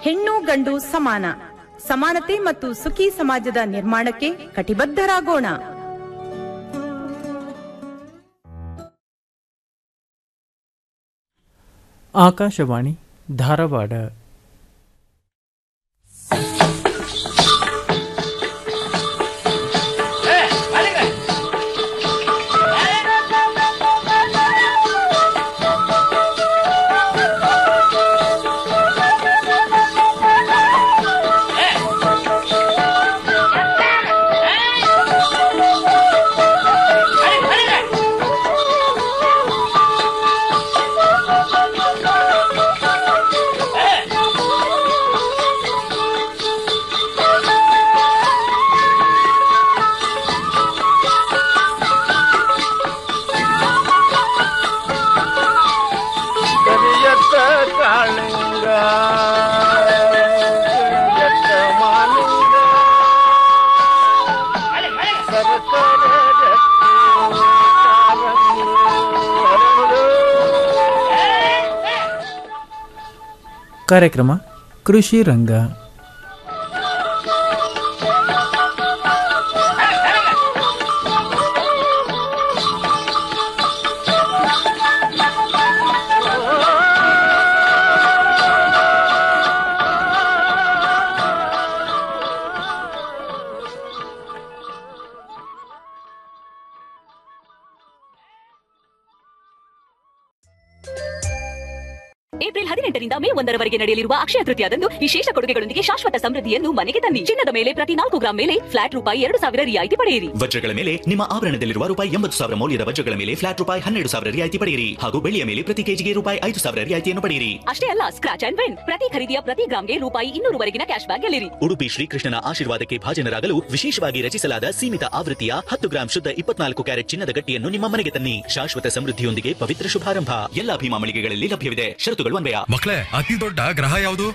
ಹೆಣ್ಣು ಗಂಡು ಸಮಾನ ಸಮಾನತೆ ಮತ್ತು ಸುಖಿ ಸಮಾಜದ ನಿರ್ಮಾಣಕ್ಕೆ ಕಟಿಬದ್ಧರಾಗೋಣ ಆಕಾಶವಾಣಿ ಧಾರವಾಡ ಕರಿಯತ್ತ ಕಾಳಿಂಗ ಕರಿಯತ್ತ ಮಾಲಿಂಗ ಸರಸರ ರತ್ನ ಕಾರಂಗಿ ಹರಡು. ಕಾರ್ಯಕ್ರಮ ಕೃಷಿ ರಂಗ ಏಪ್ರಿಲ್ ಹದಿನೆಂಟರಿಂದ ಮೇ ಒಂದರವರೆಗೆ ನಡೆಯಲಿರುವ ಅಕ್ಷಯ ತೃತೀಯದಂದು ವಿಶೇಷ ಕೊಡುಗೆಗಳೊಂದಿಗೆ ಶಾಶ್ವತ ಸಮೃದ್ಧಿಯನ್ನು ಮನೆಗೆ ತನ್ನಿ ಚಿನ್ನದ ಮೇಲೆ ಪ್ರತಿ ನಾಲ್ಕು ಗ್ರಾಂ ಮೇಲೆ ಫ್ಲಾಟ್ ರೂಪಾಯಿ ಎರಡು ಸಾವಿರ ರಿಯಾಯಿತಿ ಪಡೆಯಿರಿ ವಜ್ರಗಳ ಮೇಲೆ ನಿಮ್ಮ ಆಭರಣದಲ್ಲಿರುವ ರೂಪಾಯಿ ಎಂಬತ್ತು ಸಾವಿರ ಮೌಲ್ಯದ ವಜ್ರಗಳ ಮೇಲೆ ಫ್ಲಾಟ್ ರೂಪಾಯಿ ಹನ್ನೆರಡು ಸಾವಿರ ರಿಯಾಯಿತಿ ಪಡೆಯಿರಿ ಹಾಗೂ ಬೆಳ್ಳಿಯ ಮೇಲೆ ಪ್ರತಿ ಕೆಜಿಗೆ ರೂಪಾಯಿ ಐದು ಸಾವಿರ ರಿಯಾಯಿತಿಯನ್ನು ಪಡೆಯಿರಿ ಅಷ್ಟೇ ಅಲ್ಲ ಸ್ಕ್ರಾಚ್ ಅಂಡ್ ವಿನ್ ಪ್ರತಿ ಖರೀದಿಯ ಪ್ರತಿ ಗ್ರಾಂಗೆ ರೂಪಾಯಿ ಇನ್ನೂರವರೆಗಿನ ಕ್ಯಾಶ್ ಬ್ಯಾಕ್ ಗೆಲ್ಲಿರಿ ಉಡುಪಿ ಶ್ರೀಕೃಷ್ಣನ ಆಶೀರ್ವಾದಕ್ಕೆ ಭಾಜನರಾಗಲು ವಿಶೇಷವಾಗಿ ರಚಿಸಲಾದ ಸೀಮಿತ ಆವೃತ್ತಿಯ ಹತ್ತು ಗ್ರಾಂ ಶುದ್ಧ ಇಪ್ಪತ್ನಾಲ್ಕು ಕ್ಯಾರೆಟ್ ಚಿನ್ನದ ಗಟ್ಟಿಯನ್ನು ನಿಮ್ಮ ಮನೆಗೆ ತನ್ನಿ ಶಾಶ್ವತ ಸಮೃದ್ಧಿಯೊಂದಿಗೆ ಪವಿತ್ರ ಶುಭಾರಂಭ ಎಲ್ಲಾ ಭೀಮಾ ಮಳಿಗೆಗಳಲ್ಲಿ ಲಭ್ಯವಿದೆ ಷರತ್ತುಗಳು ಅನ್ವಯ ಮಕ್ಕಳೇ ಅತಿ ದೊಡ್ಡ ಗ್ರಹ ಯಾವುದು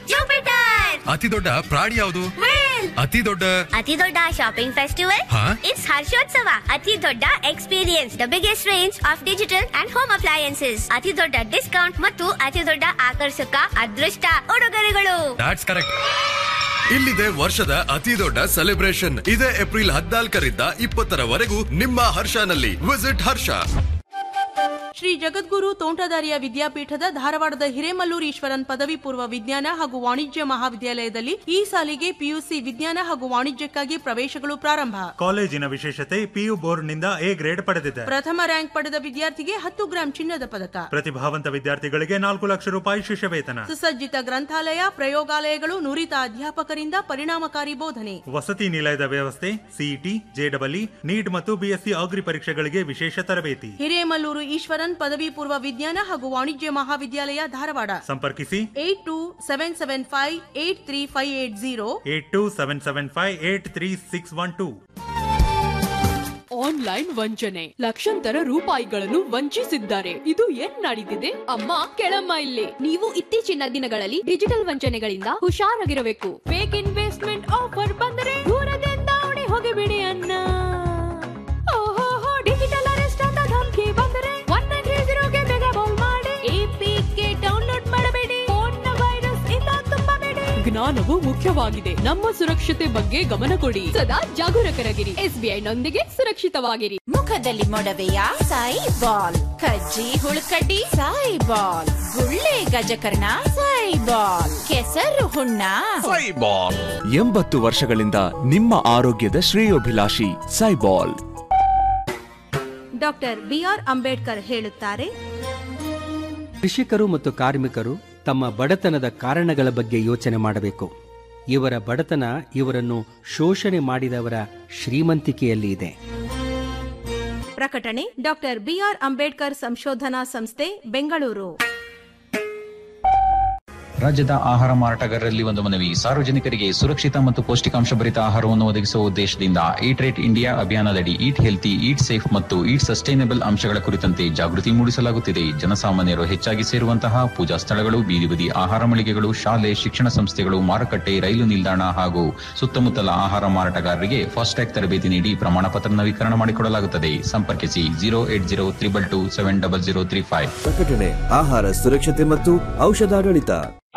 ಅತಿ ದೊಡ್ಡ ಪ್ರಾಣಿ ಯಾವುದು ಅತಿ ದೊಡ್ಡ ಅತಿ ದೊಡ್ಡ ಶಾಪಿಂಗ್ ಫೆಸ್ಟಿವಲ್ ಹಾ? ಇಟ್ಸ್ ಹರ್ಷೋತ್ಸವ ಅತಿ ದೊಡ್ಡ experience the biggest range of digital and home appliances ಅತಿ ದೊಡ್ಡ ಡಿಸ್ಕೌಂಟ್ ಮತ್ತು ಅತಿ ದೊಡ್ಡ ಆಕರ್ಷಕ ಅದೃಷ್ಟ ಉಡುಗೊರೆಗಳು ದಾಟ್ಸ್ ಕರೆಕ್ಟ್ ಇಲ್ಲಿದೆ ವರ್ಷದ ಅತಿ ದೊಡ್ಡ ಸೆಲೆಬ್ರೇಷನ್ ಇದೇ ಏಪ್ರಿಲ್ ಹದಿನಾಲ್ಕರಿಂದ ಇಪ್ಪತ್ತರವರೆಗೂ ನಿಮ್ಮ ಹರ್ಷನಲ್ಲಿ ವಿಸಿಟ್ ಹರ್ಷ ಶ್ರೀ ಜಗದ್ಗುರು ತೋಂಟದಾರ್ಯ ವಿದ್ಯಾಪೀಠದ ಧಾರವಾಡದ ಹಿರೇಮಲ್ಲೂರು ಈಶ್ವರನ್ ಪದವಿ ಪೂರ್ವ ವಿಜ್ಞಾನ ಹಾಗೂ ವಾಣಿಜ್ಯ ಮಹಾವಿದ್ಯಾಲಯದಲ್ಲಿ ಈ ಸಾಲಿಗೆ ಪಿಯುಸಿ ವಿಜ್ಞಾನ ಹಾಗೂ ವಾಣಿಜ್ಯಕ್ಕಾಗಿ ಪ್ರವೇಶಗಳು ಪ್ರಾರಂಭ ಕಾಲೇಜಿನ ವಿಶೇಷತೆ ಪಿಯು ಬೋರ್ಡ್ನಿಂದ ಎ ಗ್ರೇಡ್ ಪಡೆದಿದೆ ಪ್ರಥಮ ರ್ಯಾಂಕ್ ಪಡೆದ ವಿದ್ಯಾರ್ಥಿಗೆ ಹತ್ತು ಗ್ರಾಂ ಚಿನ್ನದ ಪದಕ ಪ್ರತಿಭಾವಂತ ವಿದ್ಯಾರ್ಥಿಗಳಿಗೆ ನಾಲ್ಕು ಲಕ್ಷ ರೂಪಾಯಿ ಶಿಷ್ಯ ವೇತನ ಸುಸಜ್ಜಿತ ಗ್ರಂಥಾಲಯ ಪ್ರಯೋಗಾಲಯಗಳು ನುರಿತ ಅಧ್ಯಾಪಕರಿಂದ ಪರಿಣಾಮಕಾರಿ ಬೋಧನೆ ವಸತಿ ನಿಲಯದ ವ್ಯವಸ್ಥೆ ಸಿಇಟಿ ಜೆಡಬ್ಲ್ಇ ನೀಟ್ ಮತ್ತು ಬಿಎಸ್ಸಿ ಅಗ್ರಿ ಪರೀಕ್ಷೆಗಳಿಗೆ ವಿಶೇಷ ತರಬೇತಿ ಹಿರೇಮಲ್ಲೂರು ಈಶ್ವರನ್ ಪದವಿ ಪೂರ್ವ ವಿಜ್ಞಾನ ಹಾಗೂ ವಾಣಿಜ್ಯ ಮಹಾವಿದ್ಯಾಲಯ ಧಾರವಾಡ ಸಂಪರ್ಕಿಸಿ eight two seven seven five eight three five eight zero eight two seven seven five eight three six one two online ವಂಚನೆ ಲಕ್ಷಾಂತರ ರೂಪಾಯಿಗಳನ್ನು ವಂಚಿಸಿದ್ದಾರೆ ಇದು ಏನ್ ನಡೀತಿದೆ ಅಮ್ಮ ಕೆಳಮ್ಮ ಇಲ್ಲಿ ನೀವು ಇತ್ತೀಚಿನ ದಿನಗಳಲ್ಲಿ ಡಿಜಿಟಲ್ ವಂಚನೆಗಳಿಂದ ಹುಷಾರಾಗಿರಬೇಕು ಫೇಕ್ ಇನ್ವೆಸ್ಟ್ಮೆಂಟ್ ಆಫರ್ ಬಂದರೆ ದೂರದಿಂದ ಓಡಿ ಹೋಗಿಬಿಡಿ ಅನ್ನ ಓಹೋ ಡಿಜಿಟಲ್ ಅರೆಸ್ಟ್ ಅಂತ ಧಮಕಿ ಬಂದರೆ ಒನ್ ನೈನ್ ತ್ರೀ ಜೀರೋಗೆ ಬೇಗ ಕಾಲ್ ಮಾಡಿ ಎಪಿಕೆ ಡೌನ್ಲೋಡ್ ಮಾಡಬೇಡಿ ಫೋನ್ ವೈರಸ್ ಇಂದ ತುಂಬಬೇಡಿ ಜ್ಞಾನವು ಮುಖ್ಯವಾಗಿದೆ ನಮ್ಮ ಸುರಕ್ಷತೆ ಬಗ್ಗೆ ಗಮನ ಕೊಡಿ ಸದಾ ಜಾಗರೂಕರಾಗಿರಿ ಎಸ್ಬಿಐ ನೊಂದಿಗೆ ಸುರಕ್ಷಿತವಾಗಿರಿ ಮುಖದಲ್ಲಿ ಮೊಡವೆಯ ಸಾಯಿ ಬಾಲ್ ಕಜ್ಜಿ ಹುಳುಕಡ್ಡಿ ಸಾಯಿ ಬಾಲ್ ಗುಳ್ಳೆ ಗಜಕರ್ಣ ಸಾಯಿ ಬಾಲ್ ಕೆಸರು ಹುಣ್ಣ ಎಂಬತ್ತು ವರ್ಷಗಳಿಂದ ನಿಮ್ಮ ಆರೋಗ್ಯದ ಶ್ರೇಯೋಭಿಲಾಷಿ ಸೈಬಾಲ್ ಡಾಕ್ಟರ್ ಬಿಆರ್ ಅಂಬೇಡ್ಕರ್ ಹೇಳುತ್ತಾರೆ ಕೃಷಿಕರು ಮತ್ತು ಕಾರ್ಮಿಕರು ತಮ್ಮ ಬಡತನದ ಕಾರಣಗಳ ಬಗ್ಗೆ ಯೋಚನೆ ಮಾಡಬೇಕು ಇವರ ಬಡತನ ಇವರನ್ನು ಶೋಷಣೆ ಮಾಡಿದವರ ಶ್ರೀಮಂತಿಕೆಯಲ್ಲಿ ಇದೆ ಪ್ರಕಟಣೆ ಡಾಕ್ಟರ್ ಬಿಆರ್ ಅಂಬೇಡ್ಕರ್ ಸಂಶೋಧನಾ ಸಂಸ್ಥೆ ಬೆಂಗಳೂರು ರಾಜ್ಯದ ಆಹಾರ ಮಾರಾಟಗಾರರಲ್ಲಿ ಒಂದು ಮನವಿ ಸಾರ್ವಜನಿಕರಿಗೆ ಸುರಕ್ಷಿತ ಮತ್ತು ಪೌಷ್ಟಿಕಾಂಶ ಭರಿತ ಆಹಾರವನ್ನು ಒದಗಿಸುವ ಉದ್ದೇಶದಿಂದ ಈಟ್ ರೇಟ್ ಇಂಡಿಯಾ ಅಭಿಯಾನದಡಿ ಈಟ್ ಹೆಲ್ತಿ ಈಟ್ ಸೇಫ್ ಮತ್ತು ಈಟ್ ಸಸ್ಟೈನಬಲ್ ಅಂಶಗಳ ಕುರಿತಂತೆ ಜಾಗೃತಿ ಮೂಡಿಸಲಾಗುತ್ತಿದೆ ಜನಸಾಮಾನ್ಯರು ಹೆಚ್ಚಾಗಿ ಸೇರುವಂತಹ ಪೂಜಾ ಸ್ಥಳಗಳು ಬೀದಿ ಬದಿ ಆಹಾರ ಮಳಿಗೆಗಳು ಶಾಲೆ ಶಿಕ್ಷಣ ಸಂಸ್ಥೆಗಳು ಮಾರುಕಟ್ಟೆ ರೈಲು ನಿಲ್ದಾಣ ಹಾಗೂ ಸುತ್ತಮುತ್ತಲ ಆಹಾರ ಮಾರಾಟಗಾರರಿಗೆ ಫಾಸ್ಟ್ಯಾಗ್ ತರಬೇತಿ ನೀಡಿ ಪ್ರಮಾಣ ಪತ್ರ ನವೀಕರಣ ಮಾಡಿಕೊಡಲಾಗುತ್ತದೆ ಸಂಪರ್ಕಿಸಿ zero eight zero triple two seven double zero three five ಪ್ರಕಟಣೆ ಆಹಾರ ಸುರಕ್ಷತೆ ಮತ್ತು ಔಷಧಾಡಳಿತ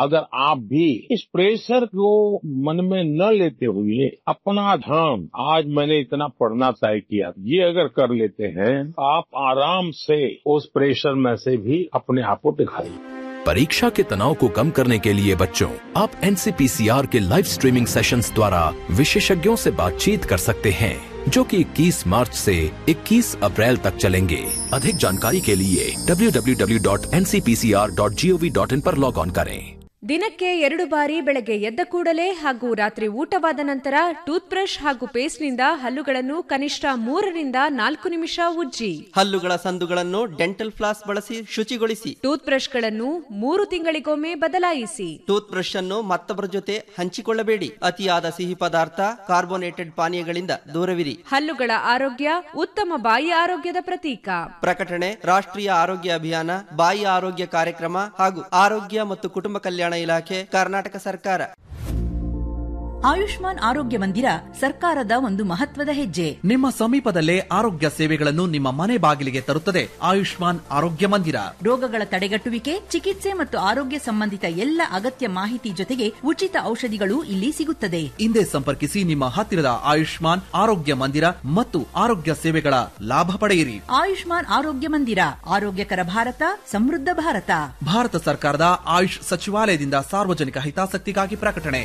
अगर आप भी इस प्रेशर को मन में न लेते हुए अपना धाम आज मैंने इतना पढ़ना तय किया ये अगर कर लेते हैं आप आराम से उस प्रेशर में से भी अपने आप को दिखाइए परीक्षा के तनाव को कम करने के लिए बच्चों आप एनसीपीसीआर के लाइव स्ट्रीमिंग सेशंस द्वारा विशेषज्ञों से बातचीत कर सकते हैं जो कि 21 मार्च से 21 अप्रैल तक चलेंगे अधिक जानकारी के लिए www.ncpcr.gov.in पर लॉग ऑन करें ದಿನಕ್ಕೆ ಎರಡು ಬಾರಿ ಬೆಳಗ್ಗೆ ಎದ್ದ ಕೂಡಲೇ ಹಾಗೂ ರಾತ್ರಿ ಊಟವಾದ ನಂತರ ಟೂತ್ ಬ್ರಷ್ ಹಾಗೂ ಪೇಸ್ಟ್ನಿಂದ ಹಲ್ಲುಗಳನ್ನು ಕನಿಷ್ಠ ಮೂರರಿಂದ ನಾಲ್ಕು ನಿಮಿಷ ಉಜ್ಜಿ ಹಲ್ಲುಗಳ ಸಂದುಗಳನ್ನು ಡೆಂಟಲ್ ಫ್ಲಾಸ್ ಬಳಸಿ ಶುಚಿಗೊಳಿಸಿ ಟೂತ್ ಬ್ರಷ್ಗಳನ್ನು ಮೂರು ತಿಂಗಳಿಗೊಮ್ಮೆ ಬದಲಾಯಿಸಿ ಟೂತ್ ಬ್ರಷ್ ಅನ್ನು ಮತ್ತೊಬ್ಬರ ಜೊತೆ ಹಂಚಿಕೊಳ್ಳಬೇಡಿ ಅತಿಯಾದ ಸಿಹಿ ಪದಾರ್ಥ ಕಾರ್ಬೋನೇಟೆಡ್ ಪಾನೀಯಗಳಿಂದ ದೂರವಿರಿ ಹಲ್ಲುಗಳ ಆರೋಗ್ಯ ಉತ್ತಮ ಬಾಯಿ ಆರೋಗ್ಯದ ಪ್ರತೀಕ ಪ್ರಕಟಣೆ ರಾಷ್ಟ್ರೀಯ ಆರೋಗ್ಯ ಅಭಿಯಾನ ಬಾಯಿ ಆರೋಗ್ಯ ಕಾರ್ಯಕ್ರಮ ಹಾಗೂ ಆರೋಗ್ಯ ಮತ್ತು ಕುಟುಂಬ ಕಲ್ಯಾಣ ಇಲಾಖೆ ಕರ್ನಾಟಕ ಸರ್ಕಾರ ಆಯುಷ್ಮಾನ್ ಆರೋಗ್ಯ ಮಂದಿರ ಸರ್ಕಾರದ ಒಂದು ಮಹತ್ವದ ಹೆಜ್ಜೆ ನಿಮ್ಮ ಸಮೀಪದಲ್ಲೇ ಆರೋಗ್ಯ ಸೇವೆಗಳನ್ನು ನಿಮ್ಮ ಮನೆ ಬಾಗಿಲಿಗೆ ತರುತ್ತದೆ ಆಯುಷ್ಮಾನ್ ಆರೋಗ್ಯ ಮಂದಿರ ರೋಗಗಳ ತಡೆಗಟ್ಟುವಿಕೆ ಚಿಕಿತ್ಸೆ ಮತ್ತು ಆರೋಗ್ಯ ಸಂಬಂಧಿತ ಎಲ್ಲ ಅಗತ್ಯ ಮಾಹಿತಿ ಜೊತೆಗೆ ಉಚಿತ ಔಷಧಿಗಳು ಇಲ್ಲಿ ಸಿಗುತ್ತದೆ ಹಿಂದೆ ಸಂಪರ್ಕಿಸಿ ನಿಮ್ಮ ಹತ್ತಿರದ ಆಯುಷ್ಮಾನ್ ಆರೋಗ್ಯ ಮಂದಿರ ಮತ್ತು ಆರೋಗ್ಯ ಸೇವೆಗಳ ಲಾಭ ಪಡೆಯಿರಿ ಆಯುಷ್ಮಾನ್ ಆರೋಗ್ಯ ಮಂದಿರ ಆರೋಗ್ಯಕರ ಭಾರತ ಸಮೃದ್ಧ ಭಾರತ ಭಾರತ ಸರ್ಕಾರದ ಆಯುಷ್ ಸಚಿವಾಲಯದಿಂದ ಸಾರ್ವಜನಿಕ ಹಿತಾಸಕ್ತಿಗಾಗಿ ಪ್ರಕಟಣೆ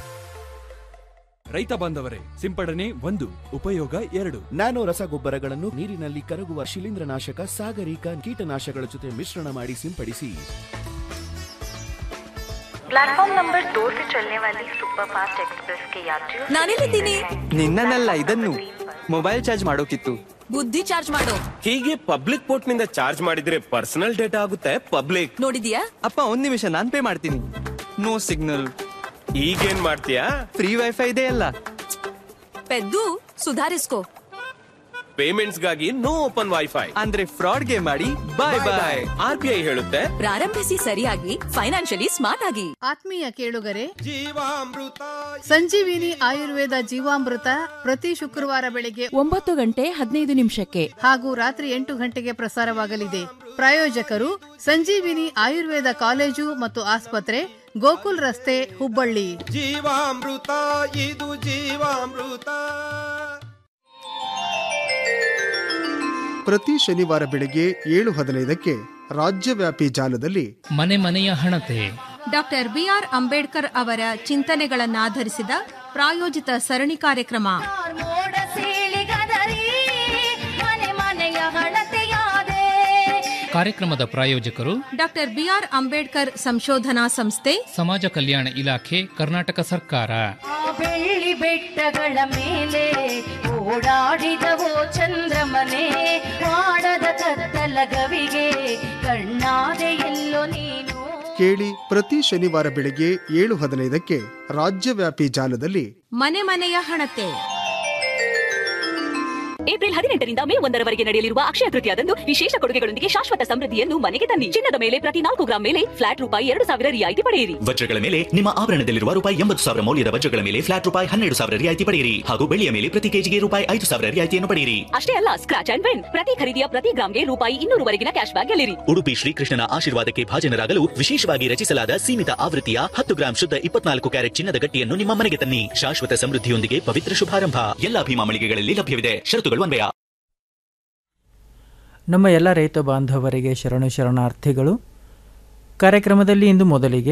ರೈತ ಬಾಂಧವರೇ ಸಿಂಪಡಣೆ ಒಂದು ಉಪಯೋಗ ಎರಡು ನ್ಯಾನೋ ರಸಗೊಬ್ಬರಗಳನ್ನು ನೀರಿನಲ್ಲಿ ಕರಗುವ ಶಿಲೀಂಧ್ರನಾಶಕ ಸಾಗರಿಕ ಕೀಟನಾಶಕಗಳ ಜೊತೆ ಮಿಶ್ರಣ ಮಾಡಿ ಸಿಂಪಡಿಸಿ प्लेटफॉर्म नंबर दो से चलने वाली सुपरफास्ट एक्सप्रेस के यात्रियों से ನಾನೆಲ್ಲಿದ್ದೀನಿ ನಿನ್ನನ್ನೆಲ್ಲ ಇದನ್ನು ಮೊಬೈಲ್ ಚಾರ್ಜ್ ಮಾಡೋಕಿತ್ತು ಬುದ್ಧಿ ಚಾರ್ಜ್ ಮಾಡು ಹೀಗೆ ಪಬ್ಲಿಕ್ ಪೋರ್ಟ್ ನಿಂದ ಚಾರ್ಜ್ ಮಾಡಿದ್ರೆ ಪರ್ಸನಲ್ ಡೇಟಾ ಆಗುತ್ತೆ ಪಬ್ಲಿಕ್ ನೋಡಿದ್ಯಾ ಅಪ್ಪ ಒಂದ್ ನಿಮಿಷ ನಾನ್ ಪೇ ಮಾಡ್ತೀನಿ ನೋ ಸಿಗ್ನಲ್ ಈಗೇನ್ ಮಾಡ್ತೀಯಾ ಫ್ರೀ ವೈಫೈ ಇದೆ ಅಲ್ಲ ಪೆದ್ದು ಸುಧಾರಿಸ್ಕೋ ಪೇಮೆಂಟ್ಸ್ ಗಾಗಿ ನೋ ಓಪನ್ ವೈಫೈ ಅಂದ್ರೆ ಫ್ರಾಡ್ ಗೆ ಮಾಡಿ bye bye R B I ಹೇಳುತ್ತೆ ಪ್ರಾರಂಭಿಸಿ ಸರಿಯಾಗಿ ಫೈನಾನ್ಷಿಯಲಿ ಸ್ಮಾರ್ಟ್ ಆಗಿ ಆತ್ಮೀಯ ಕೇಳುಗರೆ ಸಂಜೀವಿನಿ ಆಯುರ್ವೇದ ಜೀವಾಮೃತ ಪ್ರತಿ ಶುಕ್ರವಾರ ಬೆಳಿಗ್ಗೆ ಒಂಬತ್ತು ಗಂಟೆ ಹದಿನೈದು ನಿಮಿಷಕ್ಕೆ ಹಾಗೂ ರಾತ್ರಿ ಎಂಟು ಗಂಟೆಗೆ ಪ್ರಸಾರವಾಗಲಿದೆ ಪ್ರಾಯೋಜಕರು ಸಂಜೀವಿನಿ ಆಯುರ್ವೇದ ಕಾಲೇಜು ಮತ್ತು ಆಸ್ಪತ್ರೆ ಗೋಕುಲ್ ರಸ್ತೆ ಹುಬ್ಬಳ್ಳಿ ಜೀವಾಮೃತ ಇದು ಜೀವಾಮೃತ ಪ್ರತಿ ಶನಿವಾರ ಬೆಳಗ್ಗೆ ಏಳು ಹದಿನೈದಕ್ಕೆ ರಾಜ್ಯವ್ಯಾಪಿ ಜಾಲದಲ್ಲಿ ಮನೆ ಮನೆಯ ಹಣತೆ ಡಾಕ್ಟರ್ ಬಿಆರ್ ಅಂಬೇಡ್ಕರ್ ಅವರ ಚಿಂತನೆಗಳನ್ನಾಧರಿಸಿದ ಪ್ರಾಯೋಜಿತ ಸರಣಿ ಕಾರ್ಯಕ್ರಮ ಮನೆ ಮನೆಯ ಹಣತೆಯಾದೆ ಕಾರ್ಯಕ್ರಮದ ಪ್ರಾಯೋಜಕರು ಡಾಕ್ಟರ್ ಬಿಆರ್ ಅಂಬೇಡ್ಕರ್ ಸಂಶೋಧನಾ ಸಂಸ್ಥೆ ಸಮಾಜ ಕಲ್ಯಾಣ ಇಲಾಖೆ ಕರ್ನಾಟಕ ಸರ್ಕಾರ ಆ ಬೆಳ್ಳಿ ಬೆಟ್ಟಗಳ ಮೇಲೆ ಓಡಾಡಿದವೋ ಚಂದ್ರಮನೆ ಮಾಡದ ಕತ್ತಲ ಗವಿಗೆ ಕಣ್ಣಾದೆ ಎಲ್ಲೋ ನೀನು ಕೇಳಿ ಪ್ರತಿ ಶನಿವಾರ ಬೆಳಗ್ಗೆ ಏಳು ಹದಿನೈದಕ್ಕೆ ರಾಜ್ಯವ್ಯಾಪಿ ಜಾಲದಲ್ಲಿ ಮನೆ ಮನೆಯ ಹಣತೆ ಏಪ್ರಿಲ್ ಹದಿನೆಂಟರಿಂದ ಮೇ ಒಂದರವರೆಗೆ ನಡೆಯಲಿರುವ ಅಕ್ಷಯ ತೃತೀಯದಂದು ವಿಶೇಷ ಕೊಡುಗೆಗಳೊಂದಿಗೆ ಶಾಶ್ವತ ಸಮೃದ್ಧಿಯನ್ನು ಮನೆಗೆ ತನ್ನಿ ಚಿನ್ನದ ಮೇಲೆ ಪ್ರತಿ ನಾಲ್ಕು ಗ್ರಾಂ ಮೇಲೆ ಫ್ಲಾಟ್ ರೂಪಾಯಿ ಎರಡು ಸಾವಿರ ರಿಯಾಯಿತಿ ಪಡೆಯಿರಿ ವಜ್ರಗಳ ಮೇಲೆ ನಿಮ್ಮ ಆಭರಣದಲ್ಲಿರುವ ರೂಪಾಯಿ ಎಂಬತ್ತು ಸಾವಿರ ಮೌಲ್ಯದ ವಜ್ರಗಳ ಮೇಲೆ ಫ್ಲಾಟ್ ರೂಪಾಯಿ ಹನ್ನೆರಡು ಸಾವಿರ ರಿಯಾಯಿತಿ ಪಡೆಯಿರಿ ಹಾಗೂ ಬೆಳ್ಳಿಯ ಮೇಲೆ ಪ್ರತಿ ಕೆಜಿಗೆ ರೂಪಾಯಿ ಐದು ಸಾವಿರ ರಿಯಾಯಿತಿಯನ್ನು ಪಡೆಯಿರಿ ಅಷ್ಟೇ ಅಲ್ಲ ಸ್ಕ್ರಾಚ್ ಅಂಡ್ ವಿನ್ ಪ್ರತಿ ಖರೀದಿಯ ಪ್ರತಿ ಗ್ರಾಂಗೆ ರೂಪಾಯಿ ಇನ್ನೂರುವರೆಗಿನ ಕ್ಯಾಶ್ ಬ್ಯಾಕ್ ಗೆಲ್ಲಿರಿ ಉಡುಪಿ ಶ್ರೀಕೃಷ್ಣನ ಆಶೀರ್ವಾದಕ್ಕೆ ಭಾಜನರಾಗಲು ವಿಶೇಷವಾಗಿ ರಚಿಸಲಾದ ಸೀಮಿತ ಆವೃತ್ತಿಯ ಹತ್ತು ಗ್ರಾಂ ಶುದ್ಧ ಇಪ್ಪತ್ನಾಲ್ಕು ಕ್ಯಾರೆಟ್ ಚಿನ್ನದ ಗಟ್ಟಿಯನ್ನು ನಿಮ್ಮ ಮನೆಗೆ ತನ್ನಿ ಶಾಶ್ವತ ಸಮೃದ್ಧಿಯೊಂದಿಗೆ ಪವಿತ್ರ ಶುಭಾರಂಭ ಎಲ್ಲಾ ಭೀಮಾ ಮಳಿಗೆಗಳಲ್ಲಿ ಲಭ್ಯವಿದೆ ಷರತ್ತುಗಳು ಅನ್ವಯ ನಮ್ಮ ಎಲ್ಲ ರೈತ ಬಾಂಧವರಿಗೆ ಶರಣು ಶರಣಾರ್ಥಿಗಳು ಕಾರ್ಯಕ್ರಮದಲ್ಲಿ ಇಂದು ಮೊದಲಿಗೆ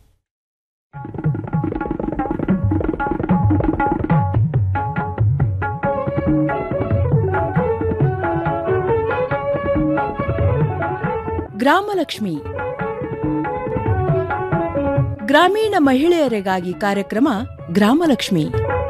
ಗ್ರಾಮಲಕ್ಷ್ಮಿ ಗ್ರಾಮೀಣ ಮಹಿಳೆಯರಿಗಾಗಿ ಕಾರ್ಯಕ್ರಮ ಗ್ರಾಮಲಕ್ಷ್ಮಿ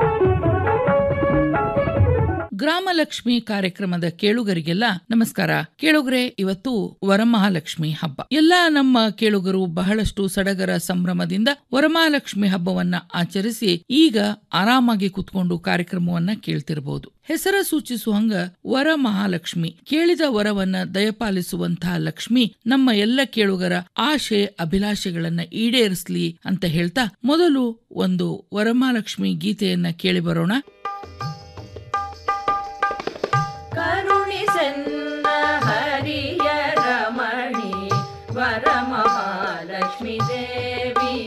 ಗ್ರಾಮಲಕ್ಷ್ಮಿ ಕಾರ್ಯಕ್ರಮದ ಕೇಳುಗರಿಗೆಲ್ಲ ನಮಸ್ಕಾರ ಕೇಳುಗರೆ ಇವತ್ತು ವರಮಹಾಲಕ್ಷ್ಮಿ ಹಬ್ಬ ಎಲ್ಲಾ ನಮ್ಮ ಕೇಳುಗರು ಬಹಳಷ್ಟು ಸಡಗರ ಸಂಭ್ರಮದಿಂದ ವರಮಹಾಲಕ್ಷ್ಮಿ ಹಬ್ಬವನ್ನ ಆಚರಿಸಿ ಈಗ ಆರಾಮಾಗಿ ಕುತ್ಕೊಂಡು ಕಾರ್ಯಕ್ರಮವನ್ನ ಕೇಳ್ತಿರಬಹುದು ಹೆಸರ ಸೂಚಿಸುವಂಗ ವರ ಮಹಾಲಕ್ಷ್ಮಿ ಕೇಳಿದ ವರವನ್ನ ದಯಪಾಲಿಸುವಂತಹ ಲಕ್ಷ್ಮಿ ನಮ್ಮ ಎಲ್ಲ ಕೇಳುಗರ ಆಶೆ ಅಭಿಲಾಷೆಗಳನ್ನ ಈಡೇರಿಸ್ಲಿ ಅಂತ ಹೇಳ್ತಾ ಮೊದಲು ಒಂದು ವರಮಹಾಲಕ್ಷ್ಮಿ ಗೀತೆಯನ್ನ ಕೇಳಿ ಬರೋಣ ಕರುಣಿಸೆನ್ನ ಹರಿಯ ರಮಣಿ ವರಮಹಾಲಕ್ಷ್ಮಿ ದೇವಿ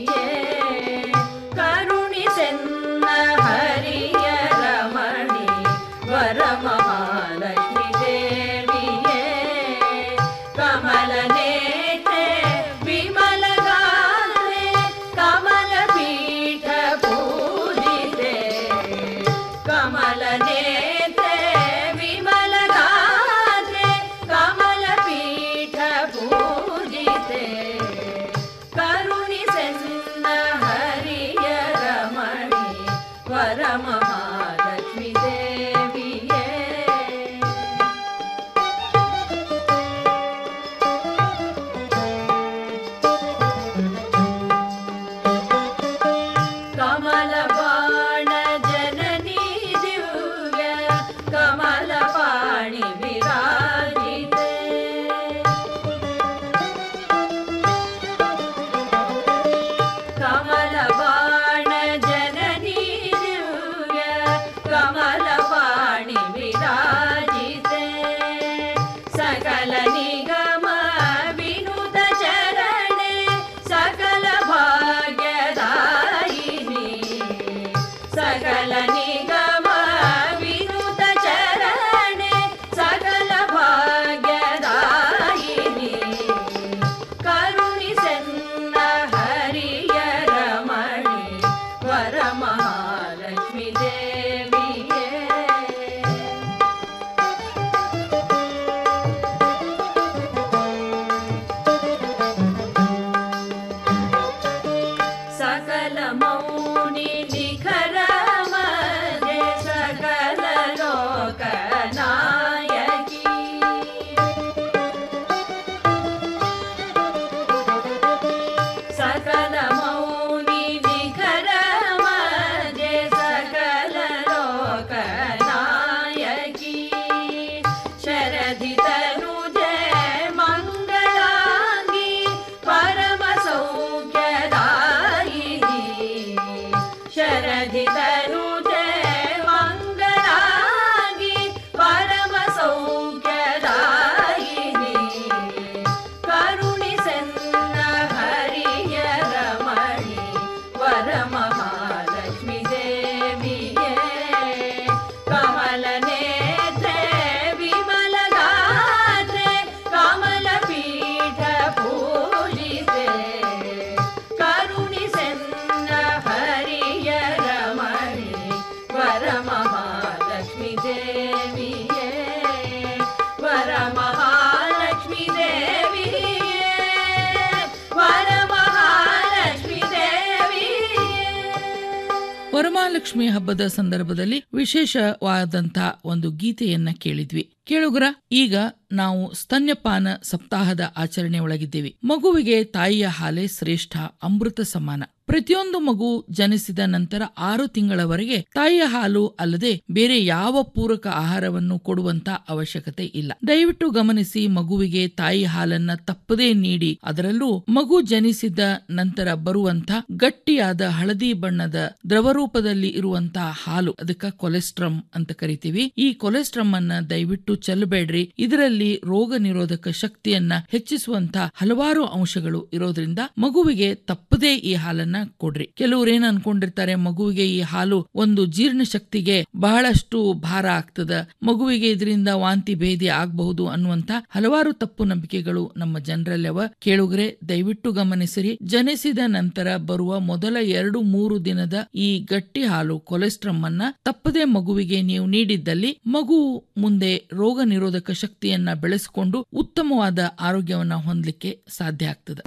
ವರಮಹಾಲಕ್ಷ್ಮಿ ಹಬ್ಬದ ಸಂದರ್ಭದಲ್ಲಿ ವಿಶೇಷವಾದಂತ ಒಂದು ಗೀತೆಯನ್ನ ಕೇಳಿದ್ವಿ ಕೇಳುಗರ ಈಗ ನಾವು ಸ್ತನ್ಯಪಾನ ಸಪ್ತಾಹದ ಆಚರಣೆ ಒಳಗಿದ್ದೀವಿ ಮಗುವಿಗೆ ತಾಯಿಯ ಹಾಲೆ ಶ್ರೇಷ್ಠ ಅಮೃತ ಸಮಾನ ಪ್ರತಿಯೊಂದು ಮಗು ಜನಿಸಿದ ನಂತರ ಆರು ತಿಂಗಳವರೆಗೆ ತಾಯಿಯ ಹಾಲು ಅಲ್ಲದೆ ಬೇರೆ ಯಾವ ಪೂರಕ ಆಹಾರವನ್ನು ಕೊಡುವಂತ ಅವಶ್ಯಕತೆ ಇಲ್ಲ ದಯವಿಟ್ಟು ಗಮನಿಸಿ ಮಗುವಿಗೆ ತಾಯಿ ಹಾಲನ್ನ ತಪ್ಪದೇ ನೀಡಿ ಅದರಲ್ಲೂ ಮಗು ಜನಿಸಿದ ನಂತರ ಬರುವಂತ ಗಟ್ಟಿಯಾದ ಹಳದಿ ಬಣ್ಣದ ದ್ರವರೂಪದಲ್ಲಿ ಇರುವಂತಹ ಹಾಲು ಅದಕ್ಕ ಕೊಲೆಸ್ಟ್ರಮ್ ಅಂತ ಕರಿತೀವಿ ಈ ಕೊಲೆಸ್ಟ್ರಮ್ ಅನ್ನ ದಯವಿಟ್ಟು ಚೆಲ್ಲಬೇಡ್ರಿ ಇದರಲ್ಲಿ ರೋಗ ನಿರೋಧಕ ಶಕ್ತಿಯನ್ನ ಹೆಚ್ಚಿಸುವಂತ ಹಲವಾರು ಅಂಶಗಳು ಇರೋದ್ರಿಂದ ಮಗುವಿಗೆ ತಪ್ಪದೇ ಈ ಹಾಲನ್ನ ಕೊಡ್ರಿ ಕೆಲವ್ರು ಏನ್ ಅನ್ಕೊಂಡಿರ್ತಾರೆ ಮಗುವಿಗೆ ಈ ಹಾಲು ಒಂದು ಜೀರ್ಣ ಶಕ್ತಿಗೆ ಬಹಳಷ್ಟು ಭಾರ ಆಗ್ತದ ಮಗುವಿಗೆ ಇದರಿಂದ ವಾಂತಿ ಭೇದಿ ಆಗಬಹುದು ಅನ್ನುವಂತ ಹಲವಾರು ತಪ್ಪು ನಂಬಿಕೆಗಳು ನಮ್ಮ ಜನರಲ್ಲವ ಕೇಳುಗರೆ ದಯವಿಟ್ಟು ಗಮನಿಸಿರಿ ಜನಿಸಿದ ನಂತರ ಬರುವ ಮೊದಲ ಎರಡು ಮೂರು ದಿನದ ಈ ಗಟ್ಟಿ ಹಾಲು ಕೊಲೆಸ್ಟ್ರಮ್ ಅನ್ನ ತಪ್ಪದೆ ಮಗುವಿಗೆ ನೀವು ನೀಡಿದ್ದಲ್ಲಿ ಮಗು ಮುಂದೆ ರೋಗ ನಿರೋಧಕ ಶಕ್ತಿಯನ್ನ ಬೆಳೆಸಿಕೊಂಡು ಉತ್ತಮವಾದ ಆರೋಗ್ಯವನ್ನ ಹೊಂದಲಿಕ್ಕೆ ಸಾಧ್ಯ ಆಗ್ತದೆ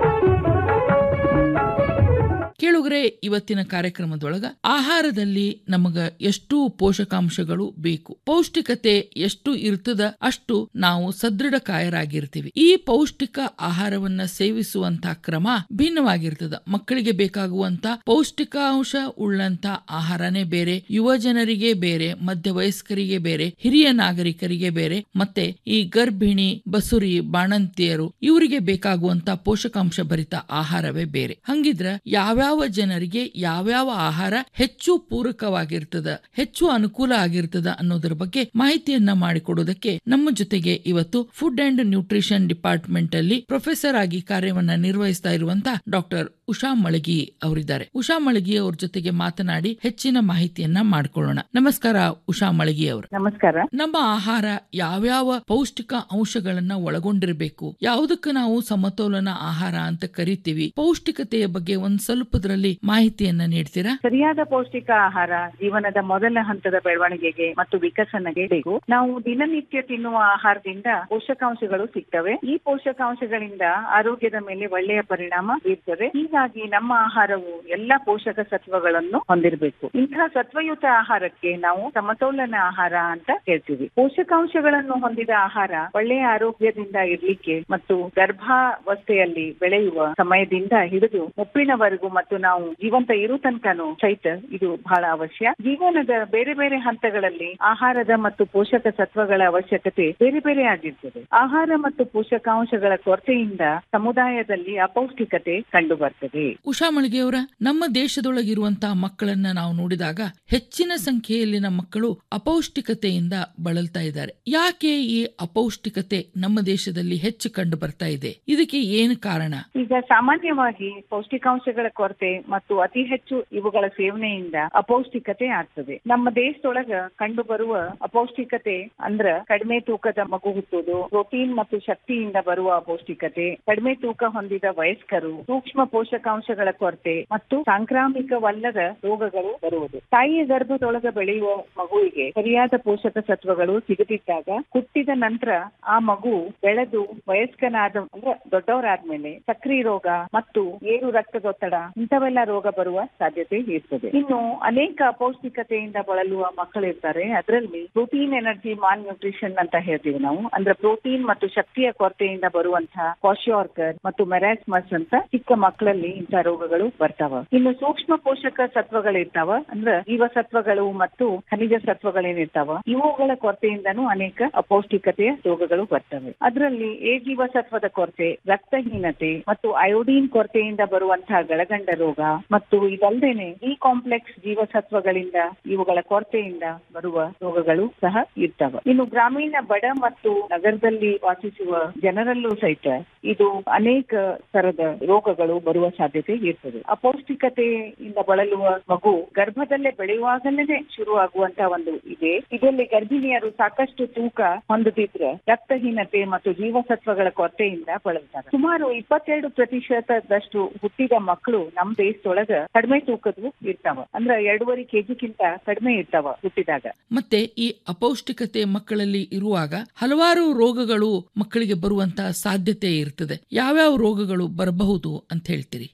ಕೇಳುಗರೆ ಇವತ್ತಿನ ಕಾರ್ಯಕ್ರಮದೊಳಗ ಆಹಾರದಲ್ಲಿ ನಮಗ ಎಷ್ಟು ಪೋಷಕಾಂಶಗಳು ಬೇಕು ಪೌಷ್ಟಿಕತೆ ಎಷ್ಟು ಇರ್ತದ ಅಷ್ಟು ನಾವು ಸದೃಢ ಕಾಯರಾಗಿರ್ತೀವಿ ಈ ಪೌಷ್ಟಿಕ ಆಹಾರವನ್ನ ಸೇವಿಸುವಂತ ಕ್ರಮ ಭಿನ್ನವಾಗಿರ್ತದ ಮಕ್ಕಳಿಗೆ ಬೇಕಾಗುವಂತ ಪೌಷ್ಟಿಕಾಂಶ ಉಳ್ಳಂತ ಆಹಾರನೇ ಬೇರೆ ಯುವ ಜನರಿಗೆ ಬೇರೆ ಮಧ್ಯ ವಯಸ್ಕರಿಗೆ ಬೇರೆ ಹಿರಿಯ ನಾಗರಿಕರಿಗೆ ಬೇರೆ ಮತ್ತೆ ಈ ಗರ್ಭಿಣಿ ಬಸುರಿ ಬಾಣಂತಿಯರು ಇವರಿಗೆ ಬೇಕಾಗುವಂತ ಪೋಷಕಾಂಶ ಭರಿತ ಆಹಾರವೇ ಬೇರೆ ಹಂಗಿದ್ರ ಯಾವ್ಯಾವ ಜನರಿಗೆ ಯಾವ್ಯಾವ ಆಹಾರ ಹೆಚ್ಚು ಪೂರಕವಾಗಿರ್ತದ ಹೆಚ್ಚು ಅನುಕೂಲ ಆಗಿರ್ತದ ಅನ್ನೋದರ ಬಗ್ಗೆ ಮಾಹಿತಿಯನ್ನ ಮಾಡಿಕೊಡೋದಕ್ಕೆ ನಮ್ಮ ಜೊತೆಗೆ ಇವತ್ತು ಫುಡ್ ಅಂಡ್ ನ್ಯೂಟ್ರಿಷನ್ ಡಿಪಾರ್ಟ್ಮೆಂಟ್ ಅಲ್ಲಿ ಪ್ರೊಫೆಸರ್ ಆಗಿ ಕಾರ್ಯವನ್ನ ನಿರ್ವಹಿಸ್ತಾ ಇರುವಂತ ಡಾಕ್ಟರ್ ಉಷಾ ಮಳಗಿ ಅವರಿದ್ದಾರೆ ಉಷಾ ಮಳಗಿ ಅವ್ರ ಜೊತೆಗೆ ಮಾತನಾಡಿ ಹೆಚ್ಚಿನ ಮಾಹಿತಿಯನ್ನ ಮಾಡ್ಕೊಳ್ಳೋಣ ನಮಸ್ಕಾರ ಉಷಾ ಮಳಗಿ ಅವರು ನಮಸ್ಕಾರ ನಮ್ಮ ಆಹಾರ ಯಾವ್ಯಾವ ಪೌಷ್ಟಿಕ ಅಂಶಗಳನ್ನ ಒಳಗೊಂಡಿರಬೇಕು ಯಾವುದಕ್ಕೆ ನಾವು ಸಮತೋಲನ ಆಹಾರ ಅಂತ ಕರಿತೀವಿ ಪೌಷ್ಟಿಕತೆಯ ಬಗ್ಗೆ ಒಂದ್ ಸ್ವಲ್ಪದ್ರಲ್ಲಿ ಮಾಹಿತಿಯನ್ನ ನೀಡ್ತೀರಾ ಸರಿಯಾದ ಪೌಷ್ಟಿಕ ಆಹಾರ ಜೀವನದ ಮೊದಲ ಹಂತದ ಬೆಳವಣಿಗೆಗೆ ಮತ್ತು ವಿಕಸನಗೆ ಬೇಕು ನಾವು ದಿನನಿತ್ಯ ತಿನ್ನುವ ಆಹಾರದಿಂದ ಪೋಷಕಾಂಶಗಳು ಸಿಗ್ತವೆ ಈ ಪೋಷಕಾಂಶಗಳಿಂದ ಆರೋಗ್ಯದ ಮೇಲೆ ಒಳ್ಳೆಯ ಪರಿಣಾಮ ಬೀರ್ತದೆ ಹೀಗಾಗಿ ನಮ್ಮ ಆಹಾರವು ಎಲ್ಲಾ ಪೋಷಕ ಸತ್ವಗಳನ್ನು ಹೊಂದಿರಬೇಕು ಇಂತಹ ಸತ್ವಯುತ ಆಹಾರಕ್ಕೆ ನಾವು ಸಮತೋಲನ ಆಹಾರ ಅಂತ ಹೇಳ್ತೀವಿ ಪೋಷಕಾಂಶಗಳನ್ನು ಹೊಂದಿದ ಆಹಾರ ಒಳ್ಳೆಯ ಆರೋಗ್ಯದಿಂದ ಇರ್ಲಿಕ್ಕೆ ಮತ್ತು ಗರ್ಭಾವಸ್ಥೆಯಲ್ಲಿ ಬೆಳೆಯುವ ಸಮಯದಿಂದ ಹಿಡಿದು ಮುಪ್ಪಿನವರೆಗೂ ಮತ್ತು ನಾವು ಜೀವಂತ ಇರು ತನಕನೂ ಸಹಿತ ಇದು ಬಹಳ ಅವಶ್ಯ ಜೀವನದ ಬೇರೆ ಬೇರೆ ಹಂತಗಳಲ್ಲಿ ಆಹಾರದ ಮತ್ತು ಪೋಷಕ ಸತ್ವಗಳ ಅವಶ್ಯಕತೆ ಬೇರೆ ಬೇರೆ ಆಗಿರ್ತದೆ ಆಹಾರ ಮತ್ತು ಪೋಷಕಾಂಶಗಳ ಕೊರತೆಯಿಂದ ಸಮುದಾಯದಲ್ಲಿ ಅಪೌಷ್ಟಿಕತೆ ಕಂಡು ಬರ್ತದೆ ಉಷಾ ಮಳಿಗೆಯವರ ನಮ್ಮ ದೇಶದೊಳಗಿರುವಂತಹ ಮಕ್ಕಳನ್ನ ನಾವು ನೋಡಿದಾಗ ಹೆಚ್ಚಿನ ಸಂಖ್ಯೆಯಲ್ಲಿನ ಮಕ್ಕಳು ಅಪೌಷ್ಟಿಕತೆಯಿಂದ ಬಳಲ್ತಾ ಇದ್ದಾರೆ ಯಾಕೆ ಈ ಅಪೌಷ್ಟಿಕತೆ ನಮ್ಮ ದೇಶದಲ್ಲಿ ಹೆಚ್ಚು ಕಂಡು ಬರ್ತಾ ಇದೆ ಇದಕ್ಕೆ ಏನು ಕಾರಣ ಈಗ ಸಾಮಾನ್ಯವಾಗಿ ಪೌಷ್ಟಿಕಾಂಶಗಳ ಕೊರತೆ ಮತ್ತು ಅತಿ ಹೆಚ್ಚು ಇವುಗಳ ಸೇವನೆಯಿಂದ ಅಪೌಷ್ಟಿಕತೆ ಆಗ್ತದೆ ನಮ್ಮ ದೇಶದೊಳಗ ಕಂಡು ಬರುವ ಅಪೌಷ್ಟಿಕತೆ ಅಂದ್ರ ಕಡಿಮೆ ತೂಕದ ಮಗು ಹುಟ್ಟುವುದು ಪ್ರೋಟೀನ್ ಮತ್ತು ಶಕ್ತಿಯಿಂದ ಬರುವ ಅಪೌಷ್ಟಿಕತೆ ಕಡಿಮೆ ತೂಕ ಹೊಂದಿದ ವಯಸ್ಕರು ಸೂಕ್ಷ್ಮ ಪೋಷಕಾಂಶಗಳ ಕೊರತೆ ಮತ್ತು ಸಾಂಕ್ರಾಮಿಕವಲ್ಲದ ರೋಗಗಳು ಬರುವುದು ತಾಯಿಯ ಗರ್ಭದೊಳಗ ಬೆಳೆಯುವ ಮಗುವಿಗೆ ಸರಿಯಾದ ಪೋಷಕ ಸತ್ವಗಳು ಸಿಗದಿದ್ದಾಗ ಹುಟ್ಟಿದ ನಂತರ ಆ ಮಗು ಬೆಳೆದು ವಯಸ್ಕನಾದ ಅಂದ್ರೆ ದೊಡ್ಡವರಾದ್ಮೇಲೆ ಸಕ್ರಿ ರೋಗ ಮತ್ತು ಏರು ರಕ್ತದೊತ್ತಡ ಇಂಥವೆಲ್ಲ ರೋಗ ಬರುವ ಸಾಧ್ಯತೆ ಇರ್ತದೆ ಇನ್ನು ಅನೇಕ ಅಪೌಷ್ಟಿಕತೆಯಿಂದ ಬಳಲುವ ಮಕ್ಕಳಿರ್ತಾರೆ ಅದರಲ್ಲಿ ಪ್ರೋಟೀನ್ ಎನರ್ಜಿ ಮಾಲ್ ನ್ಯೂಟ್ರಿಷನ್ ಅಂತ ಹೇಳ್ತೀವಿ ನಾವು ಅಂದ್ರೆ ಪ್ರೋಟೀನ್ ಮತ್ತು ಶಕ್ತಿಯ ಕೊರತೆಯಿಂದ ಬರುವಂತಹ ಕ್ವಾಶಿಯಾರ್ಕರ್ ಮತ್ತು ಮೆರಾಸ್ಮಸ್ ಅಂತ ಚಿಕ್ಕ ಮಕ್ಕಳಲ್ಲಿ ಇಂಥ ರೋಗಗಳು ಬರ್ತಾವ ಇನ್ನು ಸೂಕ್ಷ್ಮ ಪೋಷಕ ಸತ್ವಗಳಿರ್ತಾವ ಅಂದ್ರ ಜೀವಸತ್ವಗಳು ಮತ್ತು ಖನಿಜ ಸತ್ವಗಳೇನಿರ್ತಾವ ಇವುಗಳ ಕೊರತೆಯಿಂದನೂ ಅನೇಕ ಅಪೌಷ್ಟಿಕತೆಯ ರೋಗಗಳು ಬರ್ತವೆ ಅದರಲ್ಲಿ ಎ ಜೀವಸತ್ವದ ಕೊರತೆ ರಕ್ತಹೀನತೆ ಮತ್ತು ಅಯೋಡಿನ್ ಕೊರತೆಯಿಂದ ಬರುವಂತಹ ಗಳಗಂಡ ರೋಗ ಮತ್ತು ಇದಲ್ದೇನೆ ಬಿ ಕಾಂಪ್ಲೆಕ್ಸ್ ಜೀವಸತ್ವಗಳಿಂದ ಇವುಗಳ ಕೊರತೆಯಿಂದ ಬರುವ ರೋಗಗಳು ಸಹ ಇರ್ತವೆ ಇನ್ನು ಗ್ರಾಮೀಣ ಬಡ ಮತ್ತು ನಗರದಲ್ಲಿ ವಾಸಿಸುವ ಜನರಲ್ಲೂ ಸಹಿತ ಇದು ಅನೇಕ ತರದ ರೋಗಗಳು ಬರುವ ಸಾಧ್ಯತೆ ಇರ್ತದೆ ಅಪೌಷ್ಟಿಕತೆಯಿಂದ ಬಳಲುವ ಮಗು ಗರ್ಭದಲ್ಲೇ ಬೆಳೆಯುವಾಗಲೇ ಶುರುವಾಗುವಂತ ಒಂದು ಇದೆ ಇದರಲ್ಲಿ ಗರ್ಭಿಣಿಯರು ಸಾಕಷ್ಟು ತೂಕ ಹೊಂದದಿದ್ರೆ ರಕ್ತಹೀನತೆ ಮತ್ತು ಜೀವಸತ್ವಗಳ ಕೊರತೆಯಿಂದ ಬಳಲ್ತಾರೆ ಸುಮಾರು ಇಪ್ಪತ್ತೆರಡು ಪ್ರತಿಶತದಷ್ಟು ಹುಟ್ಟಿದ ಮಕ್ಕಳು ನಮ್ ದೇಶದೊಳಗ ಕಡಿಮೆ ತೂಕದ್ದು ಇರ್ತಾವ ಅಂದ್ರ ಎರಡೂವರೆ ಕೆಜಿಗಿಂತ ಕಡಿಮೆ ಇರ್ತಾವ ಹುಟ್ಟಿದಾಗ ಮತ್ತೆ ಈ ಅಪೌಷ್ಟಿಕತೆ ಮಕ್ಕಳಲ್ಲಿ ಇರುವಾಗ ಹಲವಾರು ರೋಗಗಳು ಮಕ್ಕಳಿಗೆ ಬರುವಂತಹ ಸಾಧ್ಯತೆ ಇರ್ತದೆ ಯಾವ್ಯಾವ ರೋಗಗಳು ಬರಬಹುದು ಅಂತ ಹೇಳ್ತೀರಿ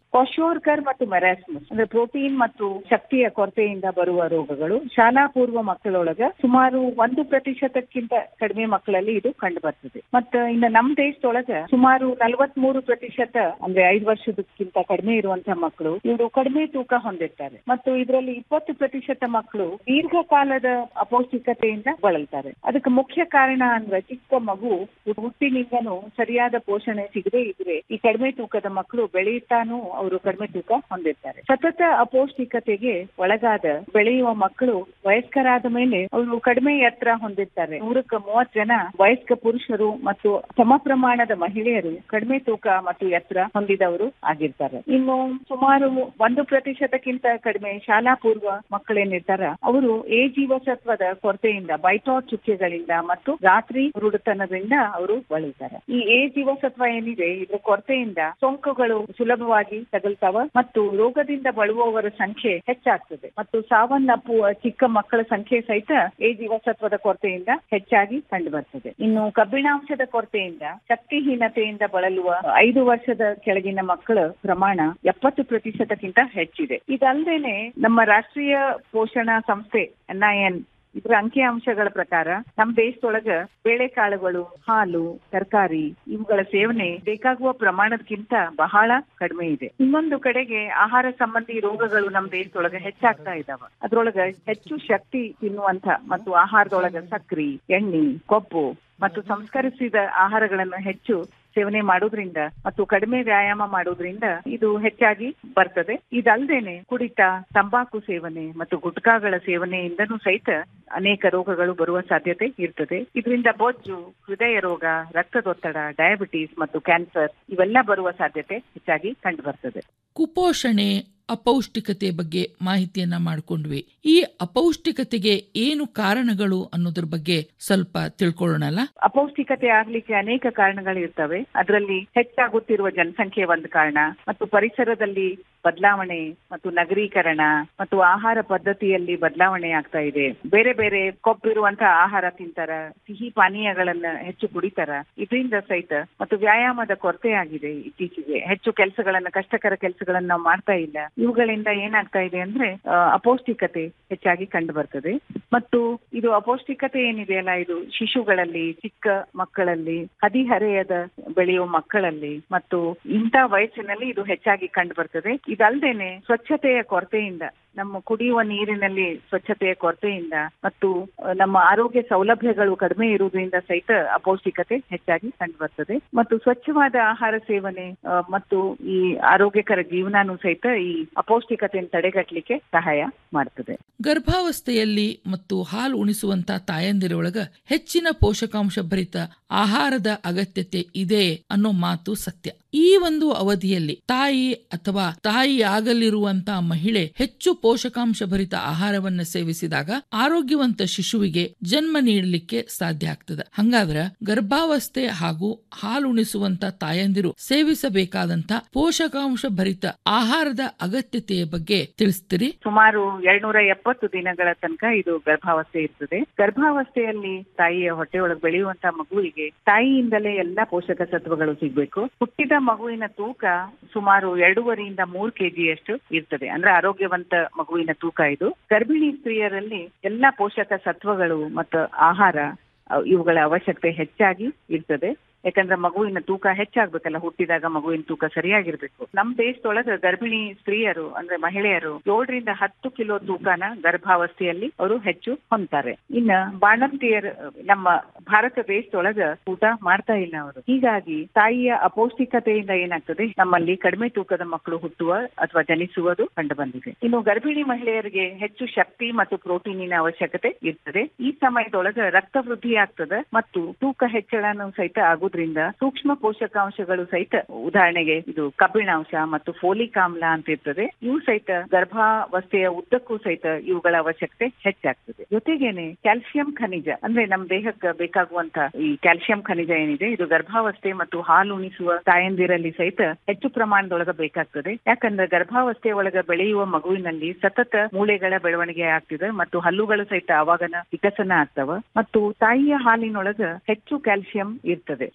ಕ್ವಾಶೋರ್ಕರ್ ಮತ್ತು ಮೆರಾಸ್ಮಸ್ ಅಂದ್ರೆ ಪ್ರೋಟೀನ್ ಮತ್ತು ಶಕ್ತಿಯ ಕೊರತೆಯಿಂದ ಬರುವ ರೋಗಗಳು ಶಾಲಾ ಪೂರ್ವ ಮಕ್ಕಳೊಳಗ ಸುಮಾರು ಒಂದು ಪ್ರತಿಶತಕ್ಕಿಂತ ಕಡಿಮೆ ಮಕ್ಕಳಲ್ಲಿ ಇದು ಕಂಡು ಬರ್ತದೆ ಮತ್ತ ಇನ್ನು ನಮ್ ದೇಶದೊಳಗ ಸುಮಾರು ನಲವತ್ ಮೂರು ಪ್ರತಿಶತ ಅಂದ್ರೆ ಐದು ವರ್ಷದಕ್ಕಿಂತ ಕಡಿಮೆ ಇರುವಂತಹ ಮಕ್ಕಳು ಇವರು ಕಡಿಮೆ ತೂಕ ಹೊಂದಿರ್ತಾರೆ ಮತ್ತು ಇದರಲ್ಲಿ ಇಪ್ಪತ್ತು ಪ್ರತಿಶತ ಮಕ್ಕಳು ದೀರ್ಘಕಾಲದ ಅಪೌಷ್ಟಿಕತೆಯಿಂದ ಬಳಲ್ತಾರೆ ಅದಕ್ಕೆ ಮುಖ್ಯ ಕಾರಣ ಅಂದ್ರೆ ಚಿಕ್ಕ ಮಗು ಹುಟ್ಟಿನಿಂದನೂ ಸರಿಯಾದ ಪೋಷಣೆ ಸಿಗದೆ ಇದ್ರೆ ಈ ಕಡಿಮೆ ತೂಕದ ಮಕ್ಕಳು ಬೆಳೆಯುತ್ತಾನೂ ಅವರು ಕಡಿಮೆ ತೂಕ ಹೊಂದಿರ್ತಾರೆ ಸತತ ಅಪೌಷ್ಟಿಕತೆಗೆ ಒಳಗಾದ ಬೆಳೆಯುವ ಮಕ್ಕಳು ವಯಸ್ಕರಾದ ಮೇಲೆ ಅವರು ಕಡಿಮೆ ಎತ್ತರ ಹೊಂದಿರ್ತಾರೆ ನೂರಕ್ಕೆ ಮೂವತ್ತು ಜನ ವಯಸ್ಕ ಪುರುಷರು ಮತ್ತು ಸಮ ಪ್ರಮಾಣದ ಮಹಿಳೆಯರು ಕಡಿಮೆ ತೂಕ ಮತ್ತು ಎತ್ತರ ಹೊಂದಿದವರು ಆಗಿರ್ತಾರೆ ಇನ್ನು ಸುಮಾರು ಒಂದು ಪ್ರತಿಶತಕ್ಕಿಂತ ಕಡಿಮೆ ಶಾಲಾ ಪೂರ್ವ ಮಕ್ಕಳೇನಿರ್ತಾರ ಅವರು ಎ ಜೀವಸತ್ವದ ಕೊರತೆಯಿಂದ ಬೈಟಾಟ್ ಚುಕ್ಕೆಗಳಿಂದ ಮತ್ತು ರಾತ್ರಿ ರುಡುತನದಿಂದ ಅವರು ಬಳಲ್ತಾರೆ ಈ ಎ ಜೀವಸತ್ವ ಏನಿದೆ ಇದ್ರ ಕೊರತೆಯಿಂದ ಸೋಂಕುಗಳು ಸುಲಭವಾಗಿ ತಗುಲ್ತಾವ ಮತ್ತು ರೋಗದಿಂದ ಬಳಲುವವರ ಸಂಖ್ಯೆ ಹೆಚ್ಚಾಗ್ತದೆ ಮತ್ತು ಸಾವನ್ನಪ್ಪುವ ಚಿಕ್ಕ ಮಕ್ಕಳ ಸಂಖ್ಯೆ ಸಹಿತ ಎ ಜೀವಸತ್ವದ ಕೊರತೆಯಿಂದ ಹೆಚ್ಚಾಗಿ ಕಂಡು ಬರ್ತದೆ ಇನ್ನು ಕಬ್ಬಿಣಾಂಶದ ಕೊರತೆಯಿಂದ ಶಕ್ತಿಹೀನತೆಯಿಂದ ಬಳಲುವ ಐದು ವರ್ಷದ ಕೆಳಗಿನ ಮಕ್ಕಳ ಪ್ರಮಾಣ ಎಪ್ಪತ್ತು ಪ್ರತಿಶತಕ್ಕಿಂತ ಹೆಚ್ಚಿದೆ ಇದಲ್ಲದೇನೆ ನಮ್ಮ ರಾಷ್ಟ್ರೀಯ ಪೋಷಣಾ ಸಂಸ್ಥೆ ಎನ್ಐಎನ್ ಇದರ ಅಂಕಿ ಅಂಶಗಳ ಪ್ರಕಾರ ನಮ್ಮ ದೇಶದೊಳಗ ಬೇಳೆಕಾಳುಗಳು ಹಾಲು ತರಕಾರಿ ಇವುಗಳ ಸೇವನೆ ಬೇಕಾಗುವ ಪ್ರಮಾಣದಕ್ಕಿಂತ ಬಹಳ ಕಡಿಮೆ ಇದೆ ಇನ್ನೊಂದು ಕಡೆಗೆ ಆಹಾರ ಸಂಬಂಧಿ ರೋಗಗಳು ನಮ್ಮ ದೇಶದೊಳಗ ಹೆಚ್ಚಾಗ್ತಾ ಇದಾವ ಅದ್ರೊಳಗ ಹೆಚ್ಚು ಶಕ್ತಿ ತಿನ್ನುವಂತ ಮತ್ತು ಆಹಾರದೊಳಗ ಸಕ್ರಿ ಎಣ್ಣೆ ಕೊಬ್ಬು ಮತ್ತು ಸಂಸ್ಕರಿಸಿದ ಆಹಾರಗಳನ್ನು ಹೆಚ್ಚು ಸೇವನೆ ಮಾಡೋದ್ರಿಂದ ಮತ್ತು ಕಡಿಮೆ ವ್ಯಾಯಾಮ ಮಾಡೋದ್ರಿಂದ ಇದು ಹೆಚ್ಚಾಗಿ ಬರ್ತದೆ ಇದಲ್ದೇನೆ ಕುಡಿತ ತಂಬಾಕು ಸೇವನೆ ಮತ್ತು ಗುಟ್ಕಾಗಳ ಸೇವನೆಯಿಂದನೂ ಸಹಿತ ಅನೇಕ ರೋಗಗಳು ಬರುವ ಸಾಧ್ಯತೆ ಇರ್ತದೆ ಇದರಿಂದ ಬೊಜ್ಜು ಹೃದಯ ರೋಗ ರಕ್ತದೊತ್ತಡ ಡಯಾಬಿಟಿಸ್ ಮತ್ತು ಕ್ಯಾನ್ಸರ್ ಇವೆಲ್ಲ ಬರುವ ಸಾಧ್ಯತೆ ಹೆಚ್ಚಾಗಿ ಕಂಡು ಬರ್ತದೆ ಕುಪೋಷಣೆ ಅಪೌಷ್ಟಿಕತೆ ಬಗ್ಗೆ ಮಾಹಿತಿಯನ್ನ ಮಾಡಿಕೊಂಡ್ವಿ ಈ ಅಪೌಷ್ಟಿಕತೆಗೆ ಏನು ಕಾರಣಗಳು ಅನ್ನೋದ್ರ ಬಗ್ಗೆ ಸ್ವಲ್ಪ ತಿಳ್ಕೊಳ್ಳೋಣಲ್ಲ ಅಪೌಷ್ಟಿಕತೆ ಆಗ್ಲಿಕ್ಕೆ ಅನೇಕ ಕಾರಣಗಳು ಇರ್ತವೆ ಅದರಲ್ಲಿ ಹೆಚ್ಚಾಗುತ್ತಿರುವ ಜನಸಂಖ್ಯೆ ಒಂದು ಕಾರಣ ಮತ್ತು ಪರಿಸರದಲ್ಲಿ ಬದಲಾವಣೆ ಮತ್ತು ನಗರೀಕರಣ ಮತ್ತು ಆಹಾರ ಪದ್ಧತಿಯಲ್ಲಿ ಬದಲಾವಣೆ ಆಗ್ತಾ ಇದೆ ಬೇರೆ ಬೇರೆ ಕೊಬ್ಬಿರುವಂತಹ ಆಹಾರ ತಿಂತಾರ ಸಿಹಿ ಪಾನೀಯಗಳನ್ನ ಹೆಚ್ಚು ಕುಡಿತಾರ ಇದರಿಂದ ಸಹಿತ ಮತ್ತು ವ್ಯಾಯಾಮದ ಕೊರತೆ ಆಗಿದೆ ಇತ್ತೀಚೆಗೆ ಹೆಚ್ಚು ಕೆಲಸಗಳನ್ನ ಕಷ್ಟಕರ ಕೆಲಸಗಳನ್ನ ನಾವು ಮಾಡ್ತಾ ಇಲ್ಲ ಇವುಗಳಿಂದ ಏನಾಗ್ತಾ ಇದೆ ಅಂದ್ರೆ ಆ, ಅಪೌಷ್ಟಿಕತೆ ಹೆಚ್ಚಾಗಿ ಕಂಡು ಬರ್ತದೆ ಮತ್ತು ಇದು ಅಪೌಷ್ಟಿಕತೆ ಏನಿದೆಯಲ್ಲ ಇದು ಶಿಶುಗಳಲ್ಲಿ ಚಿಕ್ಕ ಮಕ್ಕಳಲ್ಲಿ ಹದಿಹರೆಯದ ಬೆಳೆಯುವ ಮಕ್ಕಳಲ್ಲಿ ಮತ್ತು ಇಂಥ ವಯಸ್ಸಿನಲ್ಲಿ ಇದು ಹೆಚ್ಚಾಗಿ ಕಂಡು ಬರ್ತದೆ ಇದಲ್ದೇನೆ ಸ್ವಚ್ಛತೆಯ ಕೊರತೆಯಿಂದ ನಮ್ಮ ಕುಡಿಯುವ ನೀರಿನಲ್ಲಿ ಸ್ವಚ್ಛತೆಯ ಕೊರತೆಯಿಂದ ಮತ್ತು ಅಹ್, ನಮ್ಮ ಆರೋಗ್ಯ ಸೌಲಭ್ಯಗಳು ಕಡಿಮೆ ಇರುವುದರಿಂದ ಸಹಿತ ಅಪೌಷ್ಟಿಕತೆ ಹೆಚ್ಚಾಗಿ ಕಂಡು ಬರ್ತದೆ ಮತ್ತು ಸ್ವಚ್ಛವಾದ ಆಹಾರ ಸೇವನೆ ಅಹ್, ಮತ್ತು ಈ ಆರೋಗ್ಯಕರ ಜೀವನನೂ ಸಹಿತ ಈ ಅಪೌಷ್ಟಿಕತೆಯನ್ನು ತಡೆಗಟ್ಟಲಿಕ್ಕೆ ಸಹಾಯ ಮಾಡ್ತದೆ ಗರ್ಭಾವಸ್ಥೆಯಲ್ಲಿ ಮತ್ತು ಹಾಲು ಉಣಿಸುವಂತ ತಾಯಂದಿರೊಳಗ ಹೆಚ್ಚಿನ ಪೋಷಕಾಂಶ ಭರಿತ ಆಹಾರದ ಅಗತ್ಯತೆ ಇದೆ ಅನ್ನೋ ಮಾತು ಸತ್ಯ ಈ ಒಂದು ಅವಧಿಯಲ್ಲಿ ತಾಯಿ ಅಥವಾ ತಾಯಿ ಆಗಲಿರುವಂತ ಮಹಿಳೆ ಹೆಚ್ಚು ಪೋಷಕಾಂಶ ಭರಿತ ಆಹಾರವನ್ನ ಸೇವಿಸಿದಾಗ ಆರೋಗ್ಯವಂತ ಶಿಶುವಿಗೆ ಜನ್ಮ ನೀಡಲಿಕ್ಕೆ ಸಾಧ್ಯ ಆಗ್ತದೆ ಹಂಗಾದ್ರ ಗರ್ಭಾವಸ್ಥೆ ಹಾಗೂ ಹಾಲುಣಿಸುವಂತ ತಾಯಂದಿರು ಸೇವಿಸಬೇಕಾದಂತ ಪೋಷಕಾಂಶ ಭರಿತ ಆಹಾರದ ಅಗತ್ಯತೆಯ ಬಗ್ಗೆ ತಿಳಿಸ್ತೀರಿ ಸುಮಾರು ಎರಡ್ನೂರ ಎಪ್ಪತ್ತು ದಿನಗಳ ತನಕ ಇದು ಗರ್ಭಾವಸ್ಥೆ ಇರ್ತದೆ ಗರ್ಭಾವಸ್ಥೆಯಲ್ಲಿ ತಾಯಿಯ ಹೊಟ್ಟೆಯೊಳಗೆ ಬೆಳೆಯುವಂತ ಮಗುವಿಗೆ ತಾಯಿಯಿಂದಲೇ ಎಲ್ಲಾ ಪೋಷಕ ಸತ್ವಗಳು ಸಿಗ್ಬೇಕು ಹುಟ್ಟಿದ ಮಗುವಿನ ತೂಕ ಸುಮಾರು ಎರಡೂವರೆಯಿಂದ ಮೂರು ಕೆಜಿಯಷ್ಟು ಇರ್ತದೆ ಅಂದ್ರೆ ಆರೋಗ್ಯವಂತ ಮಗುವಿನ ತೂಕ ಇದು ಗರ್ಭಿಣಿ ಸ್ತ್ರೀಯರಲ್ಲಿ ಎಲ್ಲಾ ಪೋಷಕ ಸತ್ವಗಳು ಮತ್ತು ಆಹಾರ ಅವ್- ಇವುಗಳ ಅವಶ್ಯಕತೆ ಹೆಚ್ಚಾಗಿ ಇರ್ತದೆ ಯಾಕಂದ್ರೆ ಮಗುವಿನ ತೂಕ ಹೆಚ್ಚಾಗ್ಬೇಕಲ್ಲ ಹುಟ್ಟಿದಾಗ ಮಗುವಿನ ತೂಕ ಸರಿಯಾಗಿರ್ಬೇಕು ನಮ್ ದೇಶದೊಳಗ ಗರ್ಭಿಣಿ ಸ್ತ್ರೀಯರು ಅಂದ್ರೆ ಮಹಿಳೆಯರು ಏಳರಿಂದ ಹತ್ತು ಕಿಲೋ ತೂಕನ ಗರ್ಭಾವಸ್ಥೆಯಲ್ಲಿ ಅವರು ಹೆಚ್ಚು ಹೊಂದ್ತಾರೆ ಇನ್ನ ಬಾಣಂತಿಯರು ನಮ್ಮ ಭಾರತ ದೇಶದೊಳಗ ಊಟ ಮಾಡ್ತಾ ಇಲ್ಲ ಅವರು ಹೀಗಾಗಿ ತಾಯಿಯ ಅಪೌಷ್ಟಿಕತೆಯಿಂದ ಏನಾಗ್ತದೆ ನಮ್ಮಲ್ಲಿ ಕಡಿಮೆ ತೂಕದ ಮಕ್ಕಳು ಹುಟ್ಟುವ ಅಥವಾ ಜನಿಸುವುದು ಕಂಡು ಬಂದಿದೆ ಇನ್ನು ಗರ್ಭಿಣಿ ಮಹಿಳೆಯರಿಗೆ ಹೆಚ್ಚು ಶಕ್ತಿ ಮತ್ತು ಪ್ರೋಟೀನಿನ ಅವಶ್ಯಕತೆ ಇರ್ತದೆ ಈ ಸಮಯದೊಳಗ ರಕ್ತ ವೃದ್ಧಿ ಆಗ್ತದೆ ಮತ್ತು ತೂಕ ಹೆಚ್ಚಳನೂ ಸಹಿತ ಆಗುದ್ರಿಂದ ಸೂಕ್ಷ್ಮ ಪೋಷಕಾಂಶಗಳು ಸಹಿತ ಉದಾಹರಣೆಗೆ ಇದು ಕಬ್ಬಿಣಾಂಶ ಮತ್ತು ಫೋಲಿಕ್ ಆಮ್ಲ ಅಂತ ಇರ್ತದೆ ಇವು ಸಹಿತ ಗರ್ಭಾವಸ್ಥೆಯ ಉದ್ದಕ್ಕೂ ಸಹಿತ ಇವುಗಳ ಅವಶ್ಯಕತೆ ಹೆಚ್ಚಾಗ್ತದೆ ಜೊತೆಗೇನೆ ಕ್ಯಾಲ್ಸಿಯಂ ಖನಿಜ ಅಂದ್ರೆ ನಮ್ ದೇಹಕ್ಕೆ ಬೇಕಾಗುವಂತ ಈ ಕ್ಯಾಲ್ಸಿಯಂ ಖನಿಜ ಏನಿದೆ ಇದು ಗರ್ಭಾವಸ್ಥೆ ಮತ್ತು ಹಾಲು ಉಣಿಸುವ ತಾಯಂದಿರಲ್ಲಿ ಸಹಿತ ಹೆಚ್ಚು ಪ್ರಮಾಣದೊಳಗ ಬೇಕಾಗ್ತದೆ ಯಾಕಂದ್ರೆ ಗರ್ಭಾವಸ್ಥೆ ಒಳಗ ಬೆಳೆಯುವ ಮಗುವಿನಲ್ಲಿ ಸತತ ಮೂಳೆಗಳ ಬೆಳವಣಿಗೆ ಆಗ್ತಿದೆ ಮತ್ತು ಹಲ್ಲುಗಳು ಸಹಿತ ಅವಾಗನ ವಿಕಸನ ಆಗ್ತವ ಮತ್ತು ತಾಯಿಯ ಹಾಲಿನೊಳಗ ಹೆಚ್ಚು ಕ್ಯಾಲ್ಸಿಯಂ ಇರ್ತದೆ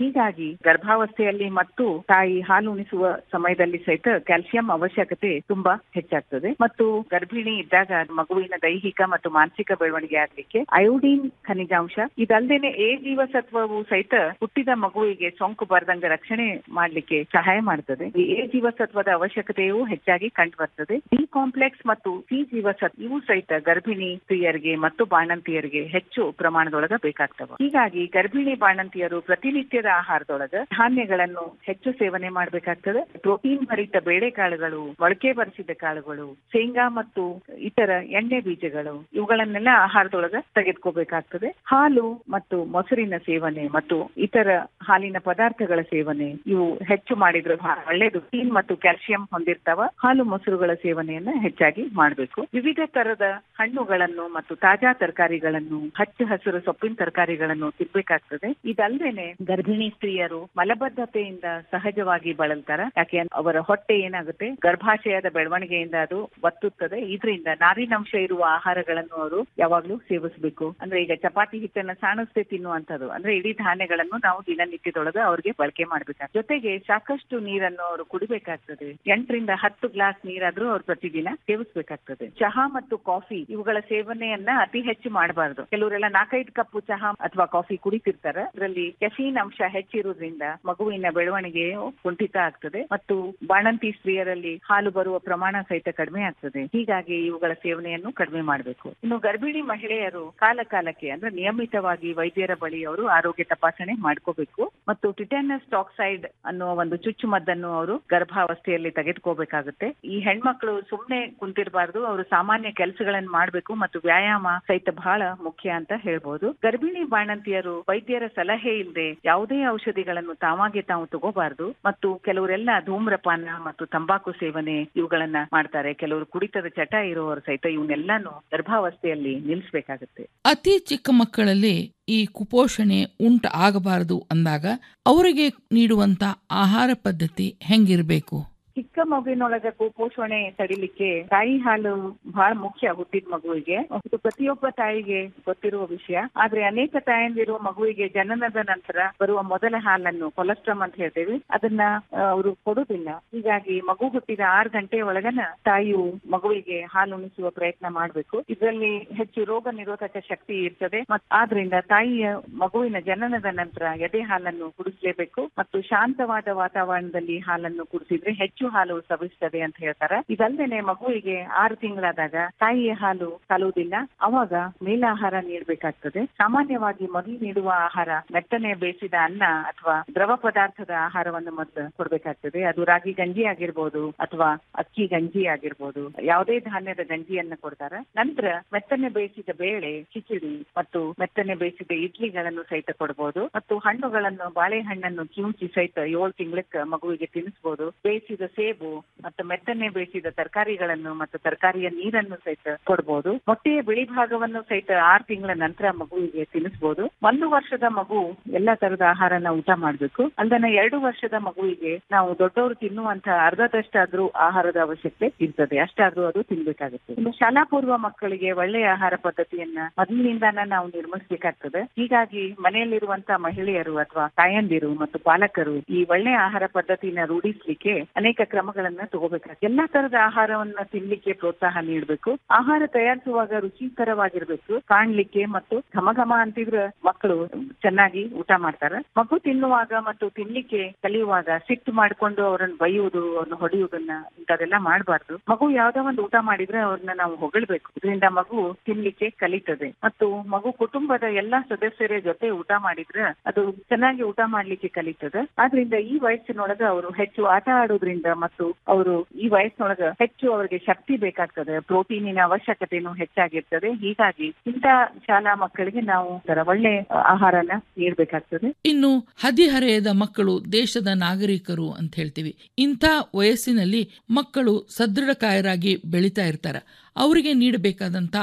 ಹೀಗಾಗಿ ಗರ್ಭಾವಸ್ಥೆಯಲ್ಲಿ ಮತ್ತು ತಾಯಿ ಹಾಲು ಉಣಿಸುವ ಸಮಯದಲ್ಲಿ ಸಹಿತ ಕ್ಯಾಲ್ಸಿಯಂ ಅವಶ್ಯಕತೆ ತುಂಬಾ ಹೆಚ್ಚಾಗ್ತದೆ ಮತ್ತು ಗರ್ಭಿಣಿ ಇದ್ದಾಗ ಮಗುವಿನ ದೈಹಿಕ ಮತ್ತು ಮಾನಸಿಕ ಬೆಳವಣಿಗೆ ಆಗ್ಲಿಕ್ಕೆ ಅಯೋಡಿನ್ ಖನಿಜಾಂಶ ಇದಲ್ದೇನೆ ಎ ಜೀವಸತ್ವವು ಸಹಿತ ಹುಟ್ಟಿದ ಮಗುವಿಗೆ ಸೋಂಕು ಬರದಂಗ ರಕ್ಷಣೆ ಮಾಡ್ಲಿಕ್ಕೆ ಸಹಾಯ ಮಾಡ್ತದೆ ಈ ಎ ಜೀವಸತ್ವದ ಅವಶ್ಯಕತೆಯೂ ಹೆಚ್ಚಾಗಿ ಕಂಡು ಬರ್ತದೆ ಬಿ ಕಾಂಪ್ಲೆಕ್ಸ್ ಮತ್ತು ಸಿ ಜೀವಸತ್ವ ಇವು ಸಹಿತ ಗರ್ಭಿಣಿ ಸ್ತ್ರೀಯರಿಗೆ ಮತ್ತು ಬಾಣಂತಿಯರಿಗೆ ಹೆಚ್ಚು ಪ್ರಮಾಣದೊಳಗ ಬೇಕಾಗ್ತವ ಹೀಗಾಗಿ ಗರ್ಭಿಣಿ ಬಾಣಂತಿಯರು ಪ್ರತಿನಿತ್ಯದ ಆಹಾರದೊಳಗ ಧಾನ್ಯಗಳನ್ನು ಹೆಚ್ಚು ಸೇವನೆ ಮಾಡಬೇಕಾಗ್ತದೆ ಪ್ರೋಟೀನ್ ಭರಿತ ಬೇಳೆಕಾಳುಗಳು ಮೊಳಕೆ ಬರಿಸಿದ ಕಾಳುಗಳು ಶೇಂಗಾ ಮತ್ತು ಇತರ ಎಣ್ಣೆ ಬೀಜಗಳು ಇವುಗಳನ್ನೆಲ್ಲ ಆಹಾರದೊಳಗ ತೆಗೆದುಕೋಬೇಕಾಗ್ತದೆ ಹಾಲು ಮತ್ತು ಮೊಸರಿನ ಸೇವನೆ ಮತ್ತು ಇತರ ಹಾಲಿನ ಪದಾರ್ಥಗಳ ಸೇವನೆ ಇವು ಹೆಚ್ಚು ಮಾಡಿದ್ರೆ ಬಹಳ ಒಳ್ಳೇದು ಪ್ರೋಟೀನ್ ಮತ್ತು ಕ್ಯಾಲ್ಸಿಯಂ ಹೊಂದಿರ್ತಾವ ಹಾಲು ಮೊಸರುಗಳ ಸೇವನೆಯನ್ನ ಹೆಚ್ಚಾಗಿ ಮಾಡಬೇಕು ವಿವಿಧ ತರದ ಹಣ್ಣುಗಳನ್ನು ಮತ್ತು ತಾಜಾ ತರಕಾರಿಗಳನ್ನು ಹಚ್ಚ ಹಸಿರು ಸೊಪ್ಪಿನ ತರಕಾರಿಗಳನ್ನು ತಿನ್ಬೇಕಾಗ್ತದೆ ಇದಲ್ದೇನೆ ಗರ್ಭಿಣಿ ಸ್ತ್ರೀಯರು ಮಲಬದ್ಧತೆಯಿಂದ ಸಹಜವಾಗಿ ಬಳಲ್ತಾರ ಯಾಕೆ ಅವರ ಹೊಟ್ಟೆ ಏನಾಗುತ್ತೆ ಗರ್ಭಾಶಯದ ಬೆಳವಣಿಗೆಯಿಂದ ಅದು ಒತ್ತುತ್ತದೆ ಇದರಿಂದ ನಾರಿನಂಶ ಇರುವ ಆಹಾರಗಳನ್ನು ಅವರು ಯಾವಾಗ್ಲೂ ಸೇವಿಸಬೇಕು ಅಂದ್ರೆ ಈಗ ಚಪಾತಿ ಹಿಟ್ಟನ್ನ ಸಾಣಿಸ್ದೆ ತಿನ್ನುವಂಥದ್ದು ಅಂದ್ರೆ ಇಡೀ ಧಾನ್ಯಗಳನ್ನು ನಾವು ದಿನನಿತ್ಯದೊಳಗೆ ಅವ್ರಿಗೆ ಬಳಕೆ ಮಾಡ್ಬೇಕಾಗ್ತದೆ ಜೊತೆಗೆ ಸಾಕಷ್ಟು ನೀರನ್ನು ಅವರು ಕುಡಿಬೇಕಾಗ್ತದೆ ಎಂಟರಿಂದ ಹತ್ತು ಗ್ಲಾಸ್ ನೀರಾದ್ರೂ ಅವ್ರು ಪ್ರತಿದಿನ ಸೇವಿಸಬೇಕಾಗ್ತದೆ ಚಹಾ ಮತ್ತು ಕಾಫಿ ಇವುಗಳ ಸೇವನೆಯನ್ನ ಅತಿ ಹೆಚ್ಚು ಮಾಡಬಾರದು ಕೆಲವರೆಲ್ಲ ನಾಲ್ಕೈದು ಕಪ್ಪು ಚಹಾ ಅಥವಾ ಕಾಫಿ ಕುಡಿತಿರ್ತಾರೆ ಅದರಲ್ಲಿ ಕೆಫೀನ್ ಅಂಶ ಹೆಚ್ಚಿರುವುದರಿಂದ ಮಗುವಿನ ಬೆಳವಣಿಗೆ ಕುಂಠಿತ ಆಗ್ತದೆ ಮತ್ತು ಬಾಣಂತಿ ಸ್ತ್ರೀಯರಲ್ಲಿ ಹಾಲು ಬರುವ ಪ್ರಮಾಣ ಸಹಿತ ಕಡಿಮೆ ಆಗ್ತದೆ ಹೀಗಾಗಿ ಇವುಗಳ ಸೇವನೆಯನ್ನು ಕಡಿಮೆ ಮಾಡಬೇಕು ಇನ್ನು ಗರ್ಭಿಣಿ ಮಹಿಳೆಯರು ಕಾಲ ಕಾಲಕ್ಕೆ ಅಂದ್ರೆ ನಿಯಮಿತವಾಗಿ ವೈದ್ಯರ ಬಳಿ ಅವರು ಆರೋಗ್ಯ ತಪಾಸಣೆ ಮಾಡ್ಕೋಬೇಕು ಮತ್ತು ಟಿಟೆನಸ್ ಟಾಕ್ಸೈಡ್ ಅನ್ನುವ ಒಂದು ಚುಚ್ಚುಮದ್ದನ್ನು ಅವರು ಗರ್ಭಾವಸ್ಥೆಯಲ್ಲಿ ತೆಗೆದುಕೋಬೇಕಾಗುತ್ತೆ ಈ ಹೆಣ್ಮಕ್ಳು ಸುಮ್ನೆ ಕುಂತಿರಬಾರ್ದು ಅವರು ಸಾಮಾನ್ಯ ಕೆಲಸಗಳನ್ನ ಮಾಡಬೇಕು ಮತ್ತು ವ್ಯಾಯಾಮ ಸಹಿತ ಬಹಳ ಮುಖ್ಯ ಅಂತ ಹೇಳ್ಬೋದು ಗರ್ಭಿಣಿ ಬಾಣಂತಿಯರು ವೈದ್ಯರ ಸಲಹೆ ಇಲ್ಲದೆ ಯಾವುದೇ ಔಷಧಿಗಳನ್ನು ತಾವಾಗೆ ತಾವು ತಗೋಬಾರ್ದು ಮತ್ತು ಕೆಲವರೆಲ್ಲ ಧೂಮ್ರಪಾನ ಮತ್ತು ತಂಬಾಕು ಸೇವನೆ ಇವುಗಳನ್ನ ಮಾಡ್ತಾರೆ ಕೆಲವರು ಕುಡಿತದ ಚಟ ಇರುವವರು ಸಹಿತ ಇವನ್ನೆಲ್ಲಾನು ಗರ್ಭಾವಸ್ಥೆಯಲ್ಲಿ ನಿಲ್ಲಿಸಬೇಕಾಗುತ್ತೆ ಅತಿ ಚಿಕ್ಕ ಮಕ್ಕಳಲ್ಲಿ ಈ ಕುಪೋಷಣೆ ಉಂಟು ಆಗಬಾರದು ಅಂದಾಗ ಅವರಿಗೆ ನೀಡುವಂತ ಆಹಾರ ಪದ್ಧತಿ ಹೆಂಗಿರ್ಬೇಕು ಚಿಕ್ಕ ಮಗುವಿನೊಳಗ ಕುಪೋಷಣೆ ತಡಿಲಿಕ್ಕೆ ತಾಯಿ ಹಾಲು ಬಹಳ ಮುಖ್ಯ ಹುಟ್ಟಿದ ಮಗುವಿಗೆ ಇದು ಪ್ರತಿಯೊಬ್ಬ ತಾಯಿಗೆ ಗೊತ್ತಿರುವ ವಿಷಯ ಆದ್ರೆ ಅನೇಕ ತಾಯಂದಿರು ಮಗುವಿಗೆ ಜನನದ ನಂತರ ಬರುವ ಮೊದಲ ಹಾಲನ್ನು ಕೊಲೆಸ್ಟ್ರಾಮ್ ಅಂತ ಹೇಳ್ತೇವೆ ಅದನ್ನ ಅವರು ಕೊಡುದಿಲ್ಲ ಹೀಗಾಗಿ ಮಗು ಹುಟ್ಟಿದ ಆರು ಗಂಟೆ ಒಳಗನ ತಾಯಿಯು ಮಗುವಿಗೆ ಹಾಲು ಉಣಿಸುವ ಪ್ರಯತ್ನ ಮಾಡಬೇಕು ಇದರಲ್ಲಿ ಹೆಚ್ಚು ರೋಗ ನಿರೋಧಕ ಶಕ್ತಿ ಇರ್ತದೆ ಮತ್ತು ಆದ್ರಿಂದ ತಾಯಿಯ ಮಗುವಿನ ಜನನದ ನಂತರ ಎದೆ ಹಾಲನ್ನು ಕುಡಿಸಲೇಬೇಕು ಮತ್ತು ಶಾಂತವಾದ ವಾತಾವರಣದಲ್ಲಿ ಹಾಲನ್ನು ಕುಡಿಸಿದ್ರೆ ಹೆಚ್ಚು ಹಾಲು ಸವಿಸ್ತದೆ ಅಂತ ಹೇಳ್ತಾರೆ ಇದಲ್ದೇನೆ ಮಗುವಿಗೆ ಆರು ತಿಂಗಳಾದಾಗ ತಾಯಿಯ ಹಾಲು ಕಲುವುದಿಲ್ಲ ಅವಾಗ ಮೇಲಾಹಾರ ನೀಡಬೇಕಾಗ್ತದೆ ಸಾಮಾನ್ಯವಾಗಿ ಮೊದಲು ನೀಡುವ ಆಹಾರ ಮೆತ್ತನೆ ಬೇಯಿಸಿದ ಅನ್ನ ಅಥವಾ ದ್ರವ ಪದಾರ್ಥದ ಆಹಾರವನ್ನು ಮೊದಲು ಕೊಡ್ಬೇಕಾಗ್ತದೆ ಅದು ರಾಗಿ ಗಂಜಿ ಆಗಿರ್ಬೋದು ಅಥವಾ ಅಕ್ಕಿ ಗಂಜಿ ಆಗಿರ್ಬೋದು ಯಾವುದೇ ಧಾನ್ಯದ ಗಂಜಿಯನ್ನ ಕೊಡ್ತಾರೆ ನಂತರ ಮೆತ್ತನೆ ಬೇಯಿಸಿದ ಬೇಳೆ ಕಿಚಡಿ ಮತ್ತು ಮೆತ್ತನೆ ಬೇಯಿಸಿದ ಇಡ್ಲಿಗಳನ್ನು ಸಹಿತ ಕೊಡಬಹುದು ಮತ್ತು ಹಣ್ಣುಗಳನ್ನು ಬಾಳೆಹಣ್ಣನ್ನು ಕಿವುಚಿ ಸಹಿತ ಏಳು ತಿಂಗಳಕ್ಕೆ ಮಗುವಿಗೆ ತಿನ್ನಿಸಬಹುದು ಬೇಯಿಸಿದ ಸೇಬು ಮತ್ತು ಮೆತ್ತನೆ ಬೇಯಿಸಿದ ತರಕಾರಿಗಳನ್ನು ಮತ್ತು ತರಕಾರಿಯ ನೀರನ್ನು ಸಹಿತ ಕೊಡಬಹುದು ಮೊಟ್ಟೆಯ ಬಿಳಿ ಭಾಗವನ್ನು ಸಹಿತ ಆರು ತಿಂಗಳ ನಂತರ ಮಗುವಿಗೆ ತಿನ್ನಿಸಬಹುದು ಒಂದು ವರ್ಷದ ಮಗು ಎಲ್ಲಾ ತರದ ಆಹಾರನ ಊಟ ಮಾಡ್ಬೇಕು ಅಲ್ದನ ಎರಡು ವರ್ಷದ ಮಗುವಿಗೆ ನಾವು ದೊಡ್ಡವರು ತಿನ್ನುವಂತ ಅರ್ಧದಷ್ಟಾದ್ರೂ ಆಹಾರದ ಅವಶ್ಯಕತೆ ಇರ್ತದೆ ಅಷ್ಟಾದ್ರೂ ಅದು ತಿನ್ಬೇಕಾಗುತ್ತೆ ಇನ್ನು ಶಾಲಾ ಪೂರ್ವ ಮಕ್ಕಳಿಗೆ ಒಳ್ಳೆಯ ಆಹಾರ ಪದ್ಧತಿಯನ್ನ ಮೊದಲಿನಿಂದಾನ ನಾವು ನಿರ್ಮಿಸಬೇಕಾಗ್ತದೆ ಹೀಗಾಗಿ ಮನೆಯಲ್ಲಿರುವಂತ ಮಹಿಳೆಯರು ಅಥವಾ ತಾಯಂದಿರು ಮತ್ತು ಪಾಲಕರು ಈ ಒಳ್ಳೆಯ ಆಹಾರ ಪದ್ಧತಿನ ರೂಢಿಸ್ಲಿಕ್ಕೆ ಅನೇಕ ಕ್ರಮಗಳನ್ನ ತಗೋಬೇಕಾಗ್ತದೆ ಎಲ್ಲಾ ತರದ ಆಹಾರವನ್ನ ತಿನ್ಲಿಕ್ಕೆ ಪ್ರೋತ್ಸಾಹ ನೀಡಬೇಕು ಆಹಾರ ತಯಾರಿಸುವಾಗ ರುಚಿಕರವಾಗಿರ್ಬೇಕು ಕಾಣ್ಲಿಕ್ಕೆ ಮತ್ತು ಘಮ ಘಮ ಅಂತಿದ್ರ ಮಕ್ಕಳು ಚೆನ್ನಾಗಿ ಊಟ ಮಾಡ್ತಾರೆ ಮಗು ತಿನ್ನುವಾಗ ಮತ್ತು ತಿನ್ಲಿಕ್ಕೆ ಕಲಿಯುವಾಗ ಸಿಟ್ಟು ಮಾಡ್ಕೊಂಡು ಅವ್ರನ್ನ ಬೈಯುವುದು ಅವ್ರನ್ನ ಹೊಡೆಯುವುದನ್ನ ಇಂಥದೆಲ್ಲ ಮಾಡಬಾರ್ದು ಮಗು ಯಾವ್ದೋ ಒಂದು ಊಟ ಮಾಡಿದ್ರೆ ಅವ್ರನ್ನ ನಾವು ಹೊಗಳ್ಬೇಕು ಇದರಿಂದ ಮಗು ತಿನ್ಲಿಕ್ಕೆ ಕಲಿತದೆ ಮತ್ತು ಮಗು ಕುಟುಂಬದ ಎಲ್ಲಾ ಸದಸ್ಯರ ಜೊತೆ ಊಟ ಮಾಡಿದ್ರೆ ಅದು ಚೆನ್ನಾಗಿ ಊಟ ಮಾಡ್ಲಿಕ್ಕೆ ಕಲಿತದೆ ಆದ್ರಿಂದ ಈ ವಯಸ್ಸಿನೊಳಗ ಅವರು ಹೆಚ್ಚು ಆಟ ಆಡೋದ್ರಿಂದ ಮತ್ತು ಅವರು ಈ ವಯಸ್ಸಿನೊಳಗ ಹೆಚ್ಚು ಅವರಿಗೆ ಶಕ್ತಿ ಬೇಕಾಗ್ತದೆ ಪ್ರೋಟೀನಿನ ಅವಶ್ಯಕತೆನೂ ಹೆಚ್ಚಾಗಿರ್ತದೆ ಹೀಗಾಗಿ ಇಂಥ ಶಾಲಾ ಮಕ್ಕಳಿಗೆ ನಾವು ತರ ಒಳ್ಳೆ ಆಹಾರನ ನೀಡಬೇಕಾಗ್ತದೆ ಇನ್ನು ಹದಿಹರೆಯದ ಮಕ್ಕಳು ದೇಶದ ನಾಗರಿಕರು ಅಂತ ಹೇಳ್ತೀವಿ ಇಂಥ ವಯಸ್ಸಿನಲ್ಲಿ ಮಕ್ಕಳು ಸದೃಢಕಾಯರಾಗಿ ಬೆಳೀತಾ ಇರ್ತಾರೆ ಅವರಿಗೆ ನೀಡಬೇಕಾದಂತ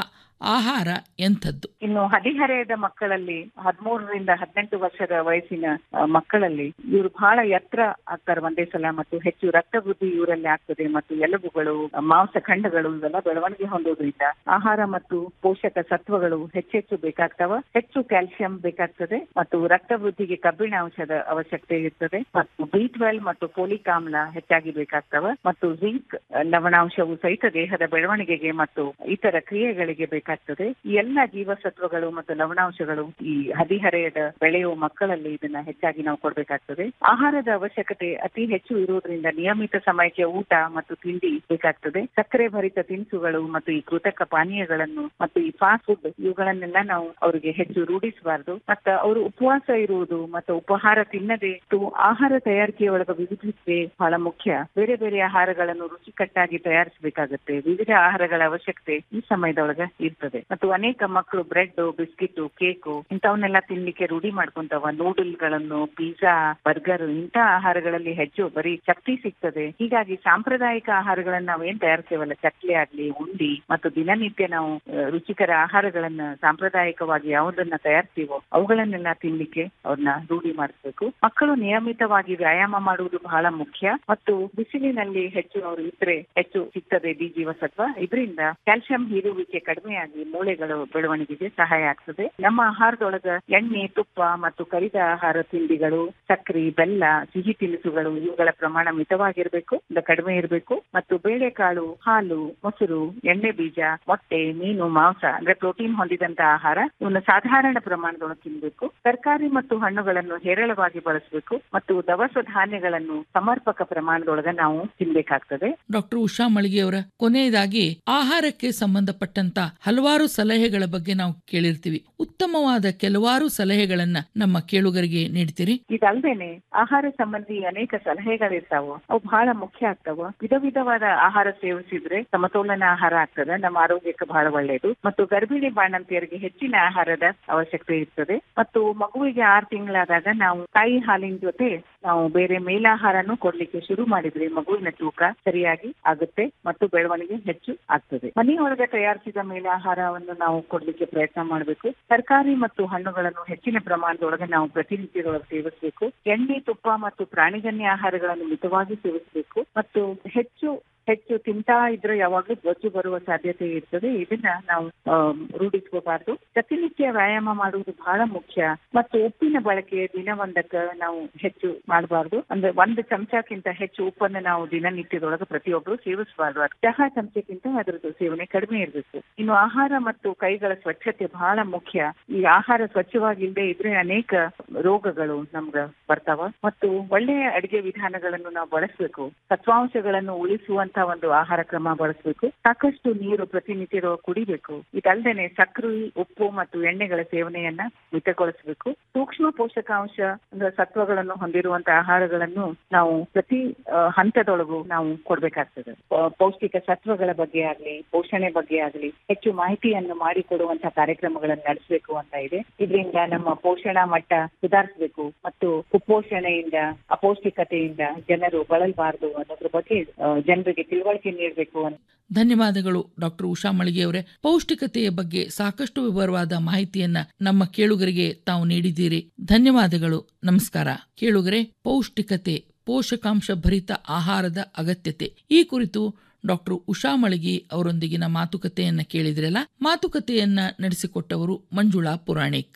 ಆಹಾರ ಎಂಥದ್ದು ಇನ್ನು ಹದಿಹರೆಯದ ಮಕ್ಕಳಲ್ಲಿ ಹದಿಮೂರರಿಂದ ಹದಿನೆಂಟು ವರ್ಷದ ವಯಸ್ಸಿನ ಆ, ಮಕ್ಕಳಲ್ಲಿ ಇವರು ಬಹಳ ಎತ್ತರ ಆಗ್ತಾರೆ ಒಂದೇ ಸಲ ಮತ್ತು ಹೆಚ್ಚು ರಕ್ತ ವೃದ್ಧಿ ಇವರಲ್ಲಿ ಆಗ್ತದೆ ಮತ್ತು ಎಲುಬುಗಳು ಮಾಂಸಖಂಡಗಳು ಇವೆಲ್ಲ ಬೆಳವಣಿಗೆ ಹೊಂದೋದ್ರಿಂದ ಆಹಾರ ಮತ್ತು ಪೋಷಕ ಸತ್ವಗಳು ಹೆಚ್ಚೆಚ್ಚು ಬೇಕಾಗ್ತವ ಹೆಚ್ಚು ಕ್ಯಾಲ್ಸಿಯಂ ಬೇಕಾಗ್ತದೆ ಮತ್ತು ರಕ್ತ ವೃದ್ಧಿಗೆ ಕಬ್ಬಿಣ ಅಂಶದ ಅವಶ್ಯಕತೆ ಇರ್ತದೆ ಮತ್ತು ಬಿ ಟ್ವೆಲ್ ಮತ್ತು ಫೋಲಿಕ್ ಆಮ್ಲ ಹೆಚ್ಚಾಗಿ ಬೇಕಾಗ್ತವ ಮತ್ತು ಜಿಂಕ್ ಲವಣಾಂಶವು ಸಹಿತ ದೇಹದ ಬೆಳವಣಿಗೆಗೆ ಮತ್ತು ಇತರ ಕ್ರಿಯೆಗಳಿಗೆ ಬೇಕಾಗ್ತದೆ ಈ ಎಲ್ಲ ಜೀವಸತ್ವಗಳು ಮತ್ತು ಲವಣಾಂಶಗಳು ಈ ಹದಿಹರೆಯದ ಬೆಳೆಯುವ ಮಕ್ಕಳಲ್ಲಿ ಇದನ್ನ ಹೆಚ್ಚಾಗಿ ನಾವು ಕೊಡ್ಬೇಕಾಗ್ತದೆ ಆಹಾರದ ಅವಶ್ಯಕತೆ ಅತಿ ಹೆಚ್ಚು ಇರುವುದರಿಂದ ನಿಯಮಿತ ಸಮಯಕ್ಕೆ ಊಟ ಮತ್ತು ತಿಂಡಿ ಬೇಕಾಗ್ತದೆ ಸಕ್ಕರೆ ಭರಿತ ತಿನಿಸುಗಳು ಮತ್ತು ಈ ಕೃತಕ ಪಾನೀಯಗಳನ್ನು ಮತ್ತು ಈ ಫಾಸ್ಟ್ ಫುಡ್ ಇವುಗಳನ್ನೆಲ್ಲ ನಾವು ಅವರಿಗೆ ಹೆಚ್ಚು ರೂಢಿಸಬಾರದು ಮತ್ತು ಅವರು ಉಪವಾಸ ಇರುವುದು ಮತ್ತು ಉಪಹಾರ ತಿನ್ನದೆ ಮತ್ತು ಆಹಾರ ತಯಾರಿಕೆಯ ಒಳಗ ವಿವಿಧತೆ ಬಹಳ ಮುಖ್ಯ ಬೇರೆ ಬೇರೆ ಆಹಾರಗಳನ್ನು ರುಚಿಕಟ್ಟಾಗಿ ತಯಾರಿಸಬೇಕಾಗುತ್ತೆ ವಿವಿಧ ಆಹಾರಗಳ ಅವಶ್ಯಕತೆ ಈ ಸಮಯದೊಳಗ ಇರ್ತದೆ ಮತ್ತು ಅನೇಕ ಮಕ್ಕಳು ಬ್ರೆಡ್ ಬಿಸ್ಕಿಟ್ ಕೇಕು ಇಂಥವನ್ನೆಲ್ಲ ತಿನ್ಲಿಕ್ಕೆ ರೂಢಿ ಮಾಡ್ಕೊಂತಾವ ನೂಡಲ್ ಗಳನ್ನು ಪಿಜ್ಜಾ ಬರ್ಗರ್ ಇಂಥ ಆಹಾರಗಳಲ್ಲಿ ಹೆಚ್ಚು ಬರೀ ಶಕ್ತಿ ಸಿಗ್ತದೆ ಹೀಗಾಗಿ ಸಾಂಪ್ರದಾಯಿಕ ಆಹಾರಗಳನ್ನ ನಾವೇನ್ ತಯಾರಿಸ್ತೇವಲ್ಲ ಚಕ್ಲಿ ಆಗ್ಲಿ ಉಂಡಿ ಮತ್ತು ದಿನನಿತ್ಯ ನಾವು ಆ, ರುಚಿಕರ ಆಹಾರಗಳನ್ನ ಸಾಂಪ್ರದಾಯಿಕವಾಗಿ ಯಾವುದನ್ನ ತಯಾರಿಸ್ತೀವೋ ಅವುಗಳನ್ನೆಲ್ಲ ತಿನ್ಲಿಕ್ಕೆ ಅವ್ರನ್ನ ರೂಢಿ ಮಾಡಿಸ್ಬೇಕು ಮಕ್ಕಳು ನಿಯಮಿತವಾಗಿ ವ್ಯಾಯಾಮ ಮಾಡುವುದು ಬಹಳ ಮುಖ್ಯ ಮತ್ತು ಬಿಸಿಲಿನಲ್ಲಿ ಹೆಚ್ಚು ಅವರು ಇದ್ರೆ ಹೆಚ್ಚು ಸಿಗ್ತದೆ ಡಿ ಜೀವಸತ್ವ ಇದರಿಂದ ಕ್ಯಾಲ್ಸಿಯಂ ಹೀರುವಿಕೆ ಕಡಿಮೆಯಾಗಿ ಮೂಳೆಗಳು ಬೆಳವಣಿಗೆಗೆ ಸಹಾಯ ಆಗ್ತದೆ ನಮ್ಮ ಆಹಾರದೊಳಗ ಎಣ್ಣೆ ತುಪ್ಪ ಮತ್ತು ಕರಿದ ಆಹಾರ ತಿಂಡಿಗಳು ಸಕ್ಕರೆ ಬೆಲ್ಲ ಸಿಹಿ ತಿನಿಸುಗಳು ಇವುಗಳ ಪ್ರಮಾಣ ಮಿತವಾಗಿರ್ಬೇಕು ಇಲ್ಲ ಕಡಿಮೆ ಇರಬೇಕು ಮತ್ತು ಬೇಳೆಕಾಳು ಹಾಲು ಮೊಸರು ಎಣ್ಣೆ ಬೀಜ ಮೊಟ್ಟೆ ಮೀನು ಮಾಂಸ ಅಂದ್ರೆ ಪ್ರೋಟೀನ್ ಹೊಂದಿದಂತ ಆಹಾರ ಇವನ್ನ ಸಾಧಾರಣ ಪ್ರಮಾಣದೊಳಗೆ ತಿನ್ಬೇಕು ತರಕಾರಿ ಮತ್ತು ಹಣ್ಣುಗಳನ್ನು ಹೇರಳವಾಗಿ ಬಳಸಬೇಕು ಮತ್ತು ದವಸ ಧಾನ್ಯಗಳನ್ನು ಸಮರ್ಪಕ ಪ್ರಮಾಣದೊಳಗ ನಾವು ತಿನ್ಬೇಕಾಗ್ತದೆ ಡಾಕ್ಟರ್ ಉಷಾ ಮಳಿಗೆಯವರ ಕೊನೆಯದಾಗಿ ಆಹಾರಕ್ಕೆ ಸಂಬಂಧಪಟ್ಟಂತ ಹಲವಾರು ಸಲಹೆಗಳ ಬಗ್ಗೆ ನಾವು ಕೇಳಿರ್ತೀವಿ ಉತ್ತಮವಾದ ಕೆಲವಾರು ಸಲಹೆಗಳನ್ನ ನಮ್ಮ ಕೇಳುಗರಿಗೆ ನೀಡ್ತೀರಿ ಇದಲ್ದೇನೆ ಆಹಾರ ಸಂಬಂಧಿ ಅನೇಕ ಸಲಹೆಗಳಿರ್ತಾವ ಅವು ಬಹಳ ಮುಖ್ಯ ಆಗ್ತಾವ ವಿಧ ವಿಧವಾದ ಆಹಾರ ಸೇವಿಸಿದ್ರೆ ಸಮತೋಲನ ಆಹಾರ ಆಗ್ತದ ನಮ್ಮ ಆರೋಗ್ಯಕ್ಕೆ ಬಹಳ ಒಳ್ಳೆಯದು ಮತ್ತು ಗರ್ಭಿಣಿ ಬಾಣಂತಿಯರಿಗೆ ಹೆಚ್ಚಿನ ಆಹಾರದ ಅವಶ್ಯಕತೆ ಇರ್ತದೆ ಮತ್ತು ಮಗುವಿಗೆ ಆರು ತಿಂಗಳಾದಾಗ ನಾವು ತಾಯಿ ಹಾಲಿನ ಜೊತೆ ನಾವು ಬೇರೆ ಮೇಲಾಹಾರನೂ ಕೊಡ್ಲಿಕ್ಕೆ ಶುರು ಮಾಡಿದ್ರೆ ಮಗುವಿನ ತೂಕ ಸರಿಯಾಗಿ ಆಗುತ್ತೆ ಮತ್ತು ಬೆಳವಣಿಗೆ ಹೆಚ್ಚು ಆಗ್ತದೆ ಮನೆಯೊಳಗೆ ತಯಾರಿಸಿದ ಮೇಲಾಹಾರವನ್ನು ನಾವು ಕೊಡ್ಲಿಕ್ಕೆ ಪ್ರಯತ್ನ ಮಾಡಬೇಕು ತರಕಾರಿ ಮತ್ತು ಹಣ್ಣುಗಳನ್ನು ಹೆಚ್ಚಿನ ಪ್ರಮಾಣದೊಳಗೆ ನಾವು ಪ್ರತಿನಿತ್ಯದೊಳಗೆ ಸೇವಿಸಬೇಕು ಎಣ್ಣೆ ತುಪ್ಪ ಮತ್ತು ಪ್ರಾಣಿಜನ್ಯ ಆಹಾರಗಳನ್ನು ಮಿತವಾಗಿ ಸೇವಿಸಬೇಕು ಮತ್ತು ಹೆಚ್ಚು ಹೆಚ್ಚು ತಿಂತಾ ಇದ್ರೆ ಯಾವಾಗ್ಲೂ ಬೊಜ್ಜು ಬರುವ ಸಾಧ್ಯತೆ ಇರ್ತದೆ ಇದನ್ನ ನಾವು ಆಮ್, ರೂಢಿಸ್ಕೋಬಾರ್ದು ಪ್ರತಿನಿತ್ಯ ವ್ಯಾಯಾಮ ಮಾಡುವುದು ಬಹಳ ಮುಖ್ಯ ಮತ್ತು ಉಪ್ಪಿನ ಬಳಕೆ ದಿನವೊಂದಕ್ಕ ನಾವು ಹೆಚ್ಚು ಮಾಡಬಾರ್ದು ಅಂದ್ರೆ ಒಂದು ಚಮಚಕ್ಕಿಂತ ಹೆಚ್ಚು ಉಪ್ಪನ್ನು ನಾವು ದಿನನಿತ್ಯದೊಳಗೆ ಪ್ರತಿಯೊಬ್ಬರು ಸೇವಿಸಬಾರ್ದು ಚಹಾ ಚಮಚಕ್ಕಿಂತ ಅದರದ್ದು ಸೇವನೆ ಕಡಿಮೆ ಇರಬೇಕು ಇನ್ನು ಆಹಾರ ಮತ್ತು ಕೈಗಳ ಸ್ವಚ್ಛತೆ ಬಹಳ ಮುಖ್ಯ ಈ ಆಹಾರ ಸ್ವಚ್ಛವಾಗಿಲ್ಲದೆ ಇದ್ರೆ ಅನೇಕ ರೋಗಗಳು ನಮ್ಗ ಬರ್ತಾವ ಮತ್ತು ಒಳ್ಳೆಯ ಅಡಿಗೆ ವಿಧಾನಗಳನ್ನು ನಾವು ಬಳಸಬೇಕು ಸತ್ವಾಂಶಗಳನ್ನು ಉಳಿಸುವಂತ ಒಂದು ಆಹಾರ ಕ್ರಮ ಬಳಸಬೇಕು ಸಾಕಷ್ಟು ನೀರು ಪ್ರತಿನಿತ್ಯ ಕುಡಿಬೇಕು ಇದಲ್ದೇನೆ ಸಕ್ಕರೆ ಉಪ್ಪು ಮತ್ತು ಎಣ್ಣೆಗಳ ಸೇವನೆಯನ್ನ ಮಿತಗೊಳಿಸಬೇಕು ಸೂಕ್ಷ್ಮ ಪೋಷಕಾಂಶ ಅಂದ್ರೆ ಸತ್ವಗಳನ್ನು ಹೊಂದಿರುವಂತ ಆಹಾರಗಳನ್ನು ನಾವು ಪ್ರತಿ ಆ, ಹಂತದೊಳಗೂ ನಾವು ಕೊಡ್ಬೇಕಾಗ್ತದೆ ಆ, ಪೌಷ್ಟಿಕ ಸತ್ವಗಳ ಬಗ್ಗೆ ಆಗ್ಲಿ ಪೋಷಣೆ ಬಗ್ಗೆ ಆಗ್ಲಿ ಹೆಚ್ಚು ಮಾಹಿತಿಯನ್ನು ಮಾಡಿಕೊಡುವಂತ ಕಾರ್ಯಕ್ರಮಗಳನ್ನು ನಡೆಸಬೇಕು ಅಂತ ಇದೆ ಇದರಿಂದ ನಮ್ಮ ಪೋಷಣಾ ಮಟ್ಟ ಸುಧಾರಿಸಬೇಕು ಮತ್ತು ಕುಪೋಷಣೆಯಿಂದ ಅಪೌಷ್ಟಿಕತೆಯಿಂದ ಜನರು ಬಳಲಬಾರದು ಅನ್ನೋದ್ರ ಬಗ್ಗೆ ಆ, ಜನರಿಗೆ ತಿಳುವಳಿಕೆ ನೀಡಬೇಕು ಅಂತ ಧನ್ಯವಾದಗಳು ಡಾಕ್ಟರ್ ಉಷಾ ಮಳಿಗೆಯವರೇ ಪೌಷ್ಟಿಕತೆಯ ಬಗ್ಗೆ ಸಾಕಷ್ಟು ವಿವರವಾದ ಮಾಹಿತಿಯನ್ನ ನಮ್ಮ ಕೇಳುಗರಿಗೆ ತಾವು ನೀಡಿದ್ದೀರಿ ಧನ್ಯವಾದಗಳು ನಮಸ್ಕಾರ ಕೇಳುಗರೆ ಪೌಷ್ಟಿಕತೆ ಪೋಷಕಾಂಶ ಭರಿತ ಆಹಾರದ ಅಗತ್ಯತೆ ಈ ಕುರಿತು ಡಾಕ್ಟರ್ ಉಷಾ ಮಳಿಗೆ ಅವರೊಂದಿಗಿನ ಮಾತುಕತೆಯನ್ನ ಕೇಳಿದ್ರಲ್ಲ ಮಾತುಕತೆಯನ್ನ ನಡೆಸಿಕೊಟ್ಟವರು ಮಂಜುಳಾ ಪುರಾಣಿಕ್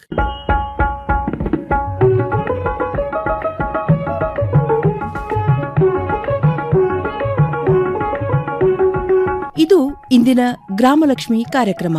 ಇದು ಇಂದಿನ ಗ್ರಾಮಲಕ್ಷ್ಮಿ ಕಾರ್ಯಕ್ರಮ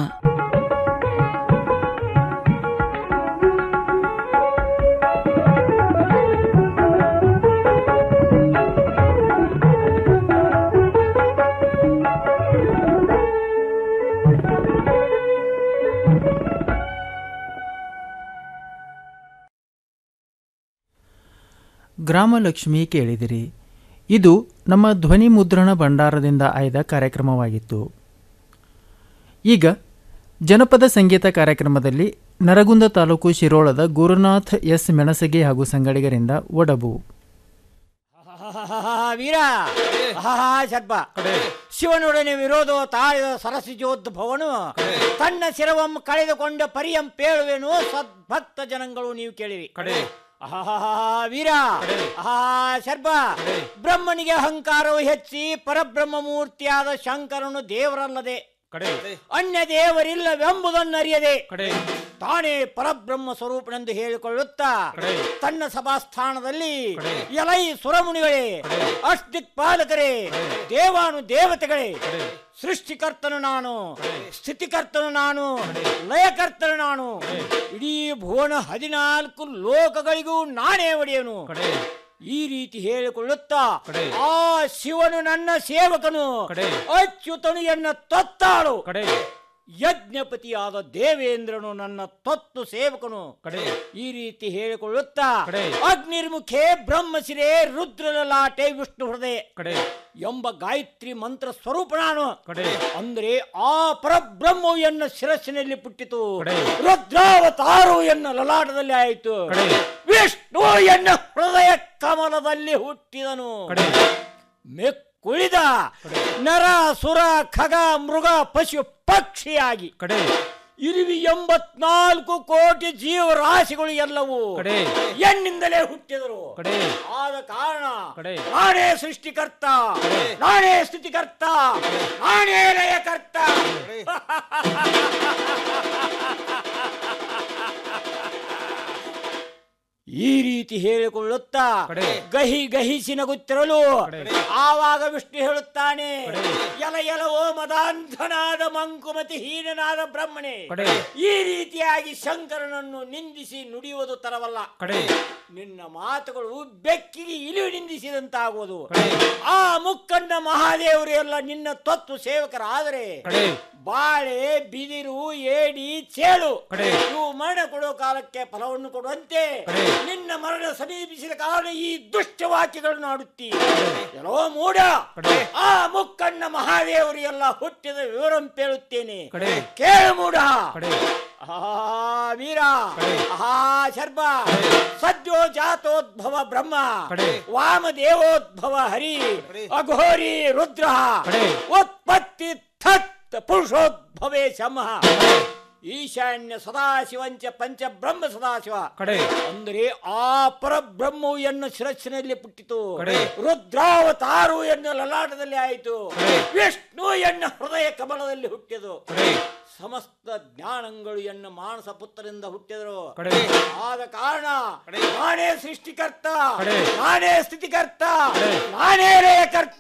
ಗ್ರಾಮಲಕ್ಷ್ಮಿ ಕೇಳಿದಿರಿ ಇದು ನಮ್ಮ ಧ್ವನಿ ಮುದ್ರಣ ಭಂಡಾರದಿಂದ ಆಯ್ದ ಕಾರ್ಯಕ್ರಮವಾಗಿತ್ತು ಈಗ ಜನಪದ ಸಂಗೀತ ಕಾರ್ಯಕ್ರಮದಲ್ಲಿ ನರಗುಂದ ತಾಲೂಕು ಶಿರೋಳದ ಗುರುನಾಥ್ ಎಸ್ ಮೆಣಸಗಿ ಹಾಗೂ ಸಂಗಡಿಗರಿಂದ ಒಡಬು ವೀರ ಆಹಾ ಶರ್ಬ ಶಿವನೊಡನೆ ವಿರೋಧ ತಾಳಿದ ಸರಸಿಜೋದ್ಭವನು ತನ್ನ ಶಿರವಂ ಕಳೆದುಕೊಂಡ ಪರಿಯಂ ಪೇಳುವೆನು ಸದ್ಭಕ್ತ ಜನಗಳು ನೀವು ಕೇಳಿರಿ ಆಹಾ ವೀರ ಆಹಾ ಶರ್ಬ ಬ್ರಹ್ಮನಿಗೆ ಅಹಂಕಾರವು ಹೆಚ್ಚಿ ಪರಬ್ರಹ್ಮ ಮೂರ್ತಿಯಾದ ಶಂಕರನು ದೇವರಲ್ಲದೆ ಅನ್ಯ ದೇವರಿಲ್ಲವೆಂಬುದನ್ನರಿಯದೆ ತಾನೇ ಪರಬ್ರಹ್ಮ ಸ್ವರೂಪನೆಂದು ಹೇಳಿಕೊಳ್ಳುತ್ತಾ ತನ್ನ ಸಭಾಸ್ಥಾನದಲ್ಲಿ ಎಲೈ ಸುರಮುನಿಗಳೇ ಅಷ್ಟಿಕ್ಪಾಲಕರೇ ದೇವಾನು ದೇವತೆಗಳೇ ಸೃಷ್ಟಿಕರ್ತನು ನಾನು ಸ್ಥಿತಿಕರ್ತನು ನಾನು ಲಯಕರ್ತನು ನಾನು ಇಡೀ ಭುವನ ಹದಿನಾಲ್ಕು ಲೋಕಗಳಿಗೂ ನಾನೇ ಒಡೆಯನು ಈ ರೀತಿ ಹೇಳಿಕೊಳ್ಳುತ್ತಾ ಆ ಶಿವನು ನನ್ನ ಸೇವಕನು ಅಚ್ಯುತನು ಎನ್ನ ತೊತ್ತಾಳು ಯಜ್ಞಪತಿಯಾದ ದೇವೇಂದ್ರನು ನನ್ನ ತೊತ್ತು ಸೇವಕನು ಈ ರೀತಿ ಹೇಳಿಕೊಳ್ಳುತ್ತಾ ಅಗ್ನಿರ್ಮುಖೆ ಬ್ರಹ್ಮಶಿರೆ ರುದ್ರನ ಲಾಟೆ ವಿಷ್ಣು ಹೃದಯ ಎಂಬ ಗಾಯತ್ರಿ ಮಂತ್ರ ಸ್ವರೂಪ ನಾನು ಅಂದ್ರೆ ಆ ಪರಬ್ರಹ್ಮವು ಎನ್ನ ಶಿರಸ್ಸಿನಲ್ಲಿ ಪುಟ್ಟಿತು ರುದ್ರಾವತಾರು ಎನ್ನ ಲಲಾಟದಲ್ಲಿ ಆಯಿತು ವಿಷ್ಣು ಎನ್ನ ಹೃದಯ ಕಮಲದಲ್ಲಿ ಹುಟ್ಟಿದನು ಮೆಕ್ಕುಳಿದ ನರ ಸುರ ಖಗ ಮೃಗ ಪಶು ಪಕ್ಷಿಯಾಗಿ ಇರುವಿ ಎಂಬತ್ನಾಲ್ಕು ಕೋಟಿ ಜೀವರಾಶಿಗಳು ಎಲ್ಲವೂ ಎನ್ನಿಂದಲೇ ಹುಟ್ಟಿದರು ಆದ ಕಾರಣ ನಾನೇ ಸೃಷ್ಟಿಕರ್ತ ನಾನೇ ಸ್ಥಿತಿಕರ್ತ ನಾನೇ ಲಯಕರ್ತ ಈ ರೀತಿ ಹೇಳಿಕೊಳ್ಳುತ್ತಾ ಗಹಿ ಗಹಿಸಿ ನಗುತ್ತಿರಲು ಆವಾಗ ವಿಷ್ಣು ಹೇಳುತ್ತಾನೆ ಎಲ ಎಲವೋ ಮದಾಂಧನಾದ ಮಂಕುಮತಿ ಹೀನನಾದ ಬ್ರಹ್ಮಣೆ ಈ ರೀತಿಯಾಗಿ ಶಂಕರನನ್ನು ನಿಂದಿಸಿ ನುಡಿಯುವುದು ತರವಲ್ಲ ನಿನ್ನ ಮಾತುಗಳು ಬೆಕ್ಕಿಗೆ ಇಳಿವು ನಿಂದಿಸಿದಂತಾಗುವುದು ಆ ಮುಕ್ಕಣ್ಣ ಮಹಾದೇವರು ಎಲ್ಲ ನಿನ್ನ ತತ್ವ ಸೇವಕರಾದರೆ ಬಾಳೆ ಬಿದಿರು ಏಡಿ ಚೇಳು ಇವು ಮರಣ ಕೊಡುವ ಕಾಲಕ್ಕೆ ಫಲವನ್ನು ಕೊಡುವಂತೆ ನಿನ್ನ ಮರಣ ಸಮೀಪಿಸಿದ ಕಾರಣ ಈ ದುಷ್ಟ ವಾಕ್ಯಗಳನ್ನು ಆಡುತ್ತಿ ಎಲ್ಲೋ ಮೂಡ ಆ ಮುಕ್ಕಣ್ಣ ಮಹಾದೇವರು ಎಲ್ಲ ಹುಟ್ಟಿದ ವಿವರಂ ಪೇಳುತ್ತೇನೆ ಕೇಳು ಮೂಡ ಆಹಾ ವೀರ ಆಹಾ ಶರ್ಮ ಸದ್ಯೋ ಜಾತೋದ್ಭವ ಬ್ರಹ್ಮ ವಾಮದೇವೋದ್ಭವ ಹರಿ ಅಘೋರಿ ರುದ್ರ ಉತ್ಪತ್ತಿ ಥತ್ ಪುರುಷೋದ್ಭವೇ ಶಮಃ ಈಶಾನ್ಯ ಸದಾಶಿವಂಚ ಪಂಚ ಬ್ರಹ್ಮ ಸದಾಶಿವ ಅಂದರೆ ಆ ಪರಬ್ರಹ್ಮವು ಎನ್ನ ಶಿರಸ್ಸಿನಲ್ಲಿ ಪುಟ್ಟಿತು ರುದ್ರಾವತಾರು ಎನ್ನ ಲಲಾಟದಲ್ಲಿ ಆಯಿತು ವಿಷ್ಣು ಎನ್ನ ಹೃದಯ ಕಮಲದಲ್ಲಿ ಹುಟ್ಟಿದು ಸಮಸ್ತ ಜ್ಞಾನಗಳು ಎನ್ನ ಮಾನಸ ಪುತ್ರರಿಂದ ಹುಟ್ಟಿದರು ಆದ ಕಾರಣ ನಾನೇ ಸೃಷ್ಟಿಕರ್ತ ನಾನೇ ಸ್ಥಿತಿಕರ್ತ ನಾನೇ ಲಯಕರ್ತ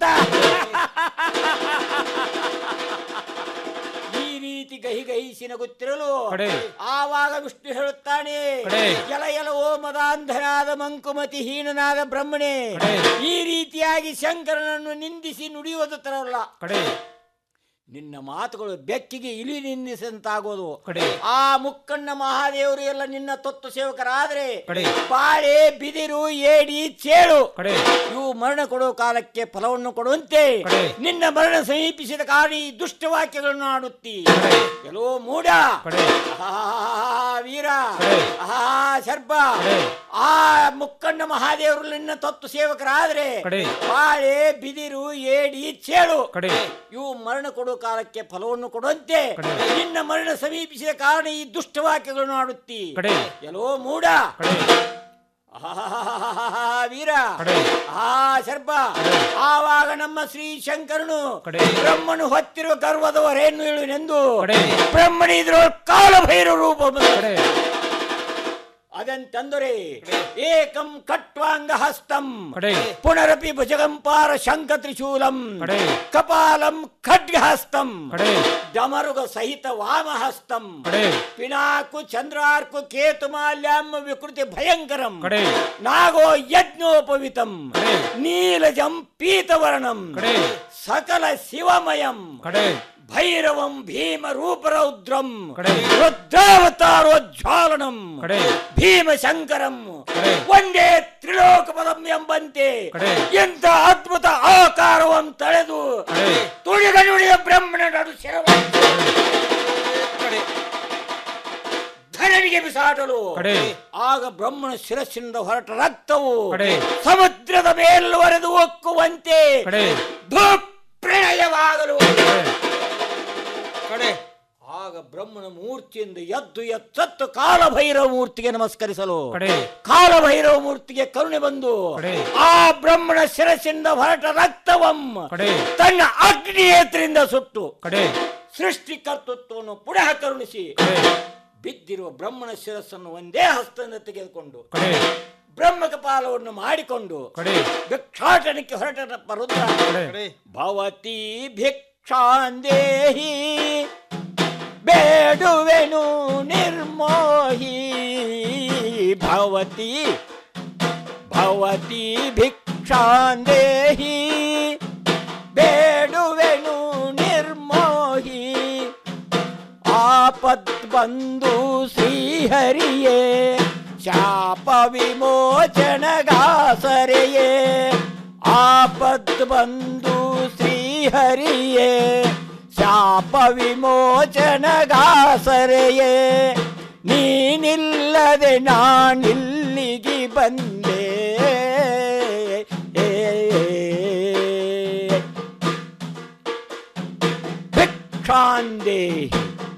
ಈ ರೀತಿ ಗಹಿ ಗಹಿಸಿ ನಗುತ್ತಿರಲು ಆವಾಗ ವಿಷ್ಣು ಹೇಳುತ್ತಾನೆ ಎಲ ಎಲವೋ ಮದಾಂಧನಾದ ಮಂಕುಮತಿ ಹೀನನಾದ ಬ್ರಹ್ಮಣೆ ಈ ರೀತಿಯಾಗಿ ಶಂಕರನನ್ನು ನಿಂದಿಸಿ ನುಡಿಯುವುದು ತರಲ್ಲ ನಿನ್ನ ಮಾತುಗಳು ಬೆಕ್ಕಿಗೆ ಇಳಿ ನಿಂದಿಸಂತಾಗೋದು ಆ ಮುಕ್ಕಣ್ಣ ಮಹಾದೇವರು ಎಲ್ಲ ನಿನ್ನ ತತ್ವ ಸೇವಕರಾದ್ರೆ ಬಾಳೆ ಬಿದಿರು ಏಡಿ ಚೇಳು ಇವು ಮರಣ ಕೊಡುವ ಕಾಲಕ್ಕೆ ಫಲವನ್ನು ಕೊಡುವಂತೆ ನಿನ್ನ ಮರಣ ಸಮೀಪಿಸಿದ ಕಾರಣ ಈ ದುಷ್ಟ ವಾಕ್ಯಗಳನ್ನು ಆಡುತ್ತಿ ಕೆಲೋ ಮೂಡ ಆಹಾ ವೀರ ಆಹಾ ಶರ್ಬ ಆ ಮುಕ್ಕಣ್ಣ ಮಹಾದೇವರು ನಿನ್ನ ತತ್ವ ಸೇವಕರಾದ್ರೆ ಬಾಳೆ ಬಿದಿರು ಏಡಿ ಚೇಳು ಇವು ಮರಣ ಕೊಡುವ ಕಾಲಕ್ಕೆ ಫಲವನ್ನು ಕೊಡುವಂತೆ ನಿನ್ನ ಮರಣ ಸಮೀಪಿಸಿದ ಕಾರಣ ಈ ದುಷ್ಟ ವಾಕ್ಯಗಳನ್ನು ಆಡುತ್ತಿ ಎಲ್ಲೋ ಮೂಡ ಆಹಾಹಾಹಾಹಾ, ವೀರ ಆ ಸರ್ಪ ಆವಾಗ ನಮ್ಮ ಶ್ರೀ ಶಂಕರನು ಬ್ರಹ್ಮನು ಹೊತ್ತಿರುವ ಗರ್ವದ ಹೊರೆಯನ್ನು ಇಳುವೆನೆಂದು ಬ್ರಹ್ಮಣಿದ್ರು ಕಾಲಭೈರ ರೂಪ ಅದಂತಂದರೆ ಏಕಂ ಕಟ್ವಾಂಗ ಹಸ್ತಂ ಪುನರಪಿ ಭುಜಗಂಪಾರ ಶಂಕ ತ್ರಿಶೂಲಂ ಕಪಾಲಂ ಖಡ್ಗ ಹಸ್ತಂ ಡಮರುಗ ಸಹಿತ ವಾಮ ಹಸ್ತಂ ಪಿನಾಕು ಚಂದ್ರಾರ್ಕು ಕೇತುಮಾಲ್ಯಂ ವಿಕೃತಿ ಭಯಂಕರಂ ನಾಗೋ ಯಜ್ಞೋಪವಿತಂ ನೀಲಜಂ ಪೀತವರ್ಣಂ ಸಕಲ ಶಿವಮಯಂ ಭೈರವಂ ಭೀಮ ರೂಪರೌದ್ರಂ ರುದ್ರಾವತಾರೋಜ್ವಾಲನಂ ಭೀಮಶಂಕರಂ ಒಂದೇ ತ್ರಿಲೋಕ ಪದಂ ಎಂಬಂತೆ ಎಂತ ಅದ್ಭುತ ಆಕಾರವಂ ತಳೆದು ತುಳಿದ ನುಡಿಯ ಬ್ರಹ್ಮಣ ನಡು ಶಿರವ ಧನನಿಗೆ ಬಿಸಾಟ ಆಗಲು ಕಡೆ. ಆಗ ಬ್ರಹ್ಮನ ಶಿರಸ್ಸಿನಿಂದ ಹೊರಟ ರಕ್ತವು ಕಡೆ. ಸಮುದ್ರದ ಮೇಲ್ವರೆದು ಒಕ್ಕುವಂತೆ ಕಡೆ. ಪ್ರಳಯವಾಗಲು ಕಡೆ ಆಗ ಬ್ರಹ್ಮನ ಮೂರ್ತಿಯಿಂದ ಎದ್ದು ಎತ್ತತ್ತು ಕಾಲಭೈರವ ಮೂರ್ತಿಗೆ ನಮಸ್ಕರಿಸಲು ಕಡೆ. ಕಾಲಭೈರವ ಮೂರ್ತಿಗೆ ಕರುಣೆ ಬಂದು ಕಡೆ. ಆ ಬ್ರಹ್ಮನ ಶಿರಸ್ಸಿಂದ ಹೊರಟ ರಕ್ತವಂ ಕಡೆ. ತನ್ನ ಅಗ್ನಿಯೇತ್ರಿಂದ ಸುಟ್ಟು ಕಡೆ. ಸೃಷ್ಟಿಕರ್ತೃತ್ವವನ್ನು ಪುನಃ ಕರುಣಿಸಿ ಬಿದ್ದಿರುವ ಬ್ರಹ್ಮನ ಶಿರಸ್ಸನ್ನು ಒಂದೇ ಹಸ್ತದಿಂದ ತೆಗೆದುಕೊಂಡು ಕಡೆ. ಬ್ರಹ್ಮ ಕಪಾಲವನ್ನು ಮಾಡಿಕೊಂಡು ಕಡೆ. ಭಿಕ್ಷಾಟನಕ್ಕೆ ಹೊರಟನಪ್ಪ ರುದ್ರ ಭವತಿ ಭಿಕ್ಷಾಂದೇಹಿ ಬೇಡುವೆನು ನಿರ್ಮೋಹಿ ಭವತಿ ಭವತಿ ಭಿಕ್ಷಾಂದೇಹಿ ಬೇಡುವೆನು ನಿರ್ಮೋಹಿ ಆಪತ್ ಬಂದು ಶ್ರೀಹರಿಯೇ ಶಾಪ ವಿಮೋಚನಗಾಸರೆಯೇ ಆಪತ್ ಬಂದು ಶ್ರೀಹರಿಯೇ ಶಾಪ ವಿಮೋಚನಗಾಸರೆಯೇ ನೀನಿಲ್ಲದೆ ನಾನಿಲ್ಲಿಗೆ ಬಂದೆ ಭಿಕ್ಷಾಂದೇಹಿ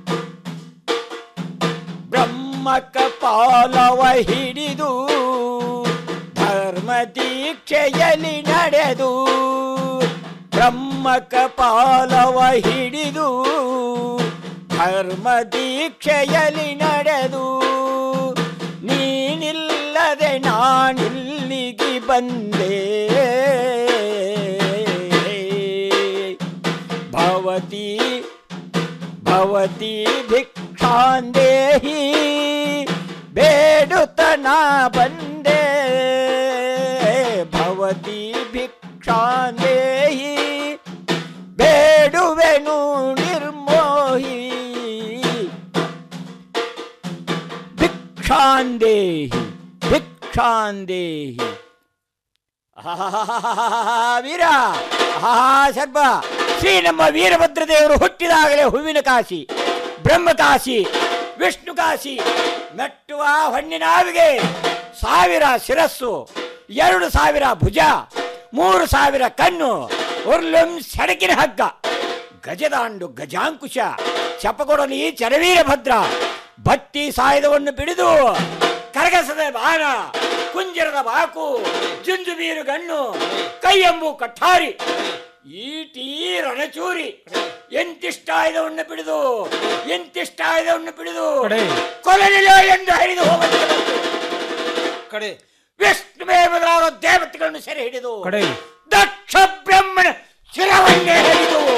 ಬ್ರಹ್ಮ ಕಪಾಲವ ಹಿಡಿದು ಧರ್ಮ ದೀಕ್ಷೆಯಲ್ಲಿ ನಡೆದು ಬ್ರಹ್ಮ ಕಪಾಲವ ಹಿಡಿದು ಧರ್ಮ ದೀಕ್ಷೆಯಲ್ಲಿ ನಡೆದು ನೀನಿಲ್ಲದೆ ನಾನಿಲ್ಲಿಗೆ ಬಂದೆ ಭವತಿ ಭವತಿ ಭಿಕ್ಷಾಂದೇಹಿ ಬೇಡುತ್ತನ ಬಂದೆ ಭವತಿ ಭಿಕ್ಷಾಂದೇಹಿ ಬೇಡುವೆನು ನಿರ್ಮೋಹಿ ಭಿಕ್ಷಾಂದೇಹಿ ಭಿಕ್ಷಾಂದೇಹಿ ಆಹಾಹಾಹಾಹಾಹಾ, ವೀರ ಆಹಾ ಸರ್ಪ ಶ್ರೀ ನಮ್ಮ ವೀರಭದ್ರ ದೇವರು ಹುಟ್ಟಿದಾಗಲೇ ಹೂವಿನ ಕಾಶಿ ಬ್ರಹ್ಮ ಕಾಶಿ ವಿಷ್ಣು ಕಾಶಿ ಮೆಟ್ಟುವ ಹಣ್ಣಿನಾವಿಗೆ ಸಾವಿರ ಶಿರಸ್ಸು ಎರಡು ಸಾವಿರ ಭುಜ ಮೂರು ಸಾವಿರ ಕಣ್ಣು ಉರ್ಲುಂ ಸಡಕಿನ ಹಗ್ಗ ಗಜದಾಂಡು ಗಜಾಂಕುಶ ಚಪಕೊಡಲಿ ಚರವೀರ ಭದ್ರ ಬಟ್ಟಿ ಸಾಯುಧವನ್ನು ಬಿಡಿದು ಕರಗಸದ ಬಾಣ ಕುಂಜರದ ಬಾಕು ಜುಂಜುಬೀರು ಗಣ್ಣು ಕೈಯಂಬು ಕಠಾರಿ ಈಟಿ ರಣಚೂರಿ ಎಂತಿಷ್ಟಾಯುಧವನ್ನು ಬಿಡಿದು ಎಂತಿಷ್ಟಾಯುಧವನ್ನು ಬಿಡಿದು ಕೊಲಲಿಲ್ಲ ಎಂದು ಹರಿದು ಹೋಗುತ್ತದೆ ಕಡೆ ವಿಷ್ಣು ಮೊದಲಾದ ದೇವತೆಗಳನ್ನು ಸೆರೆ ಹಿಡಿದು ಕಡೆ. ದಕ್ಷ ಬ್ರಹ್ಮಣ ಶಿರವನ್ನೇ ಹಿಡಿದು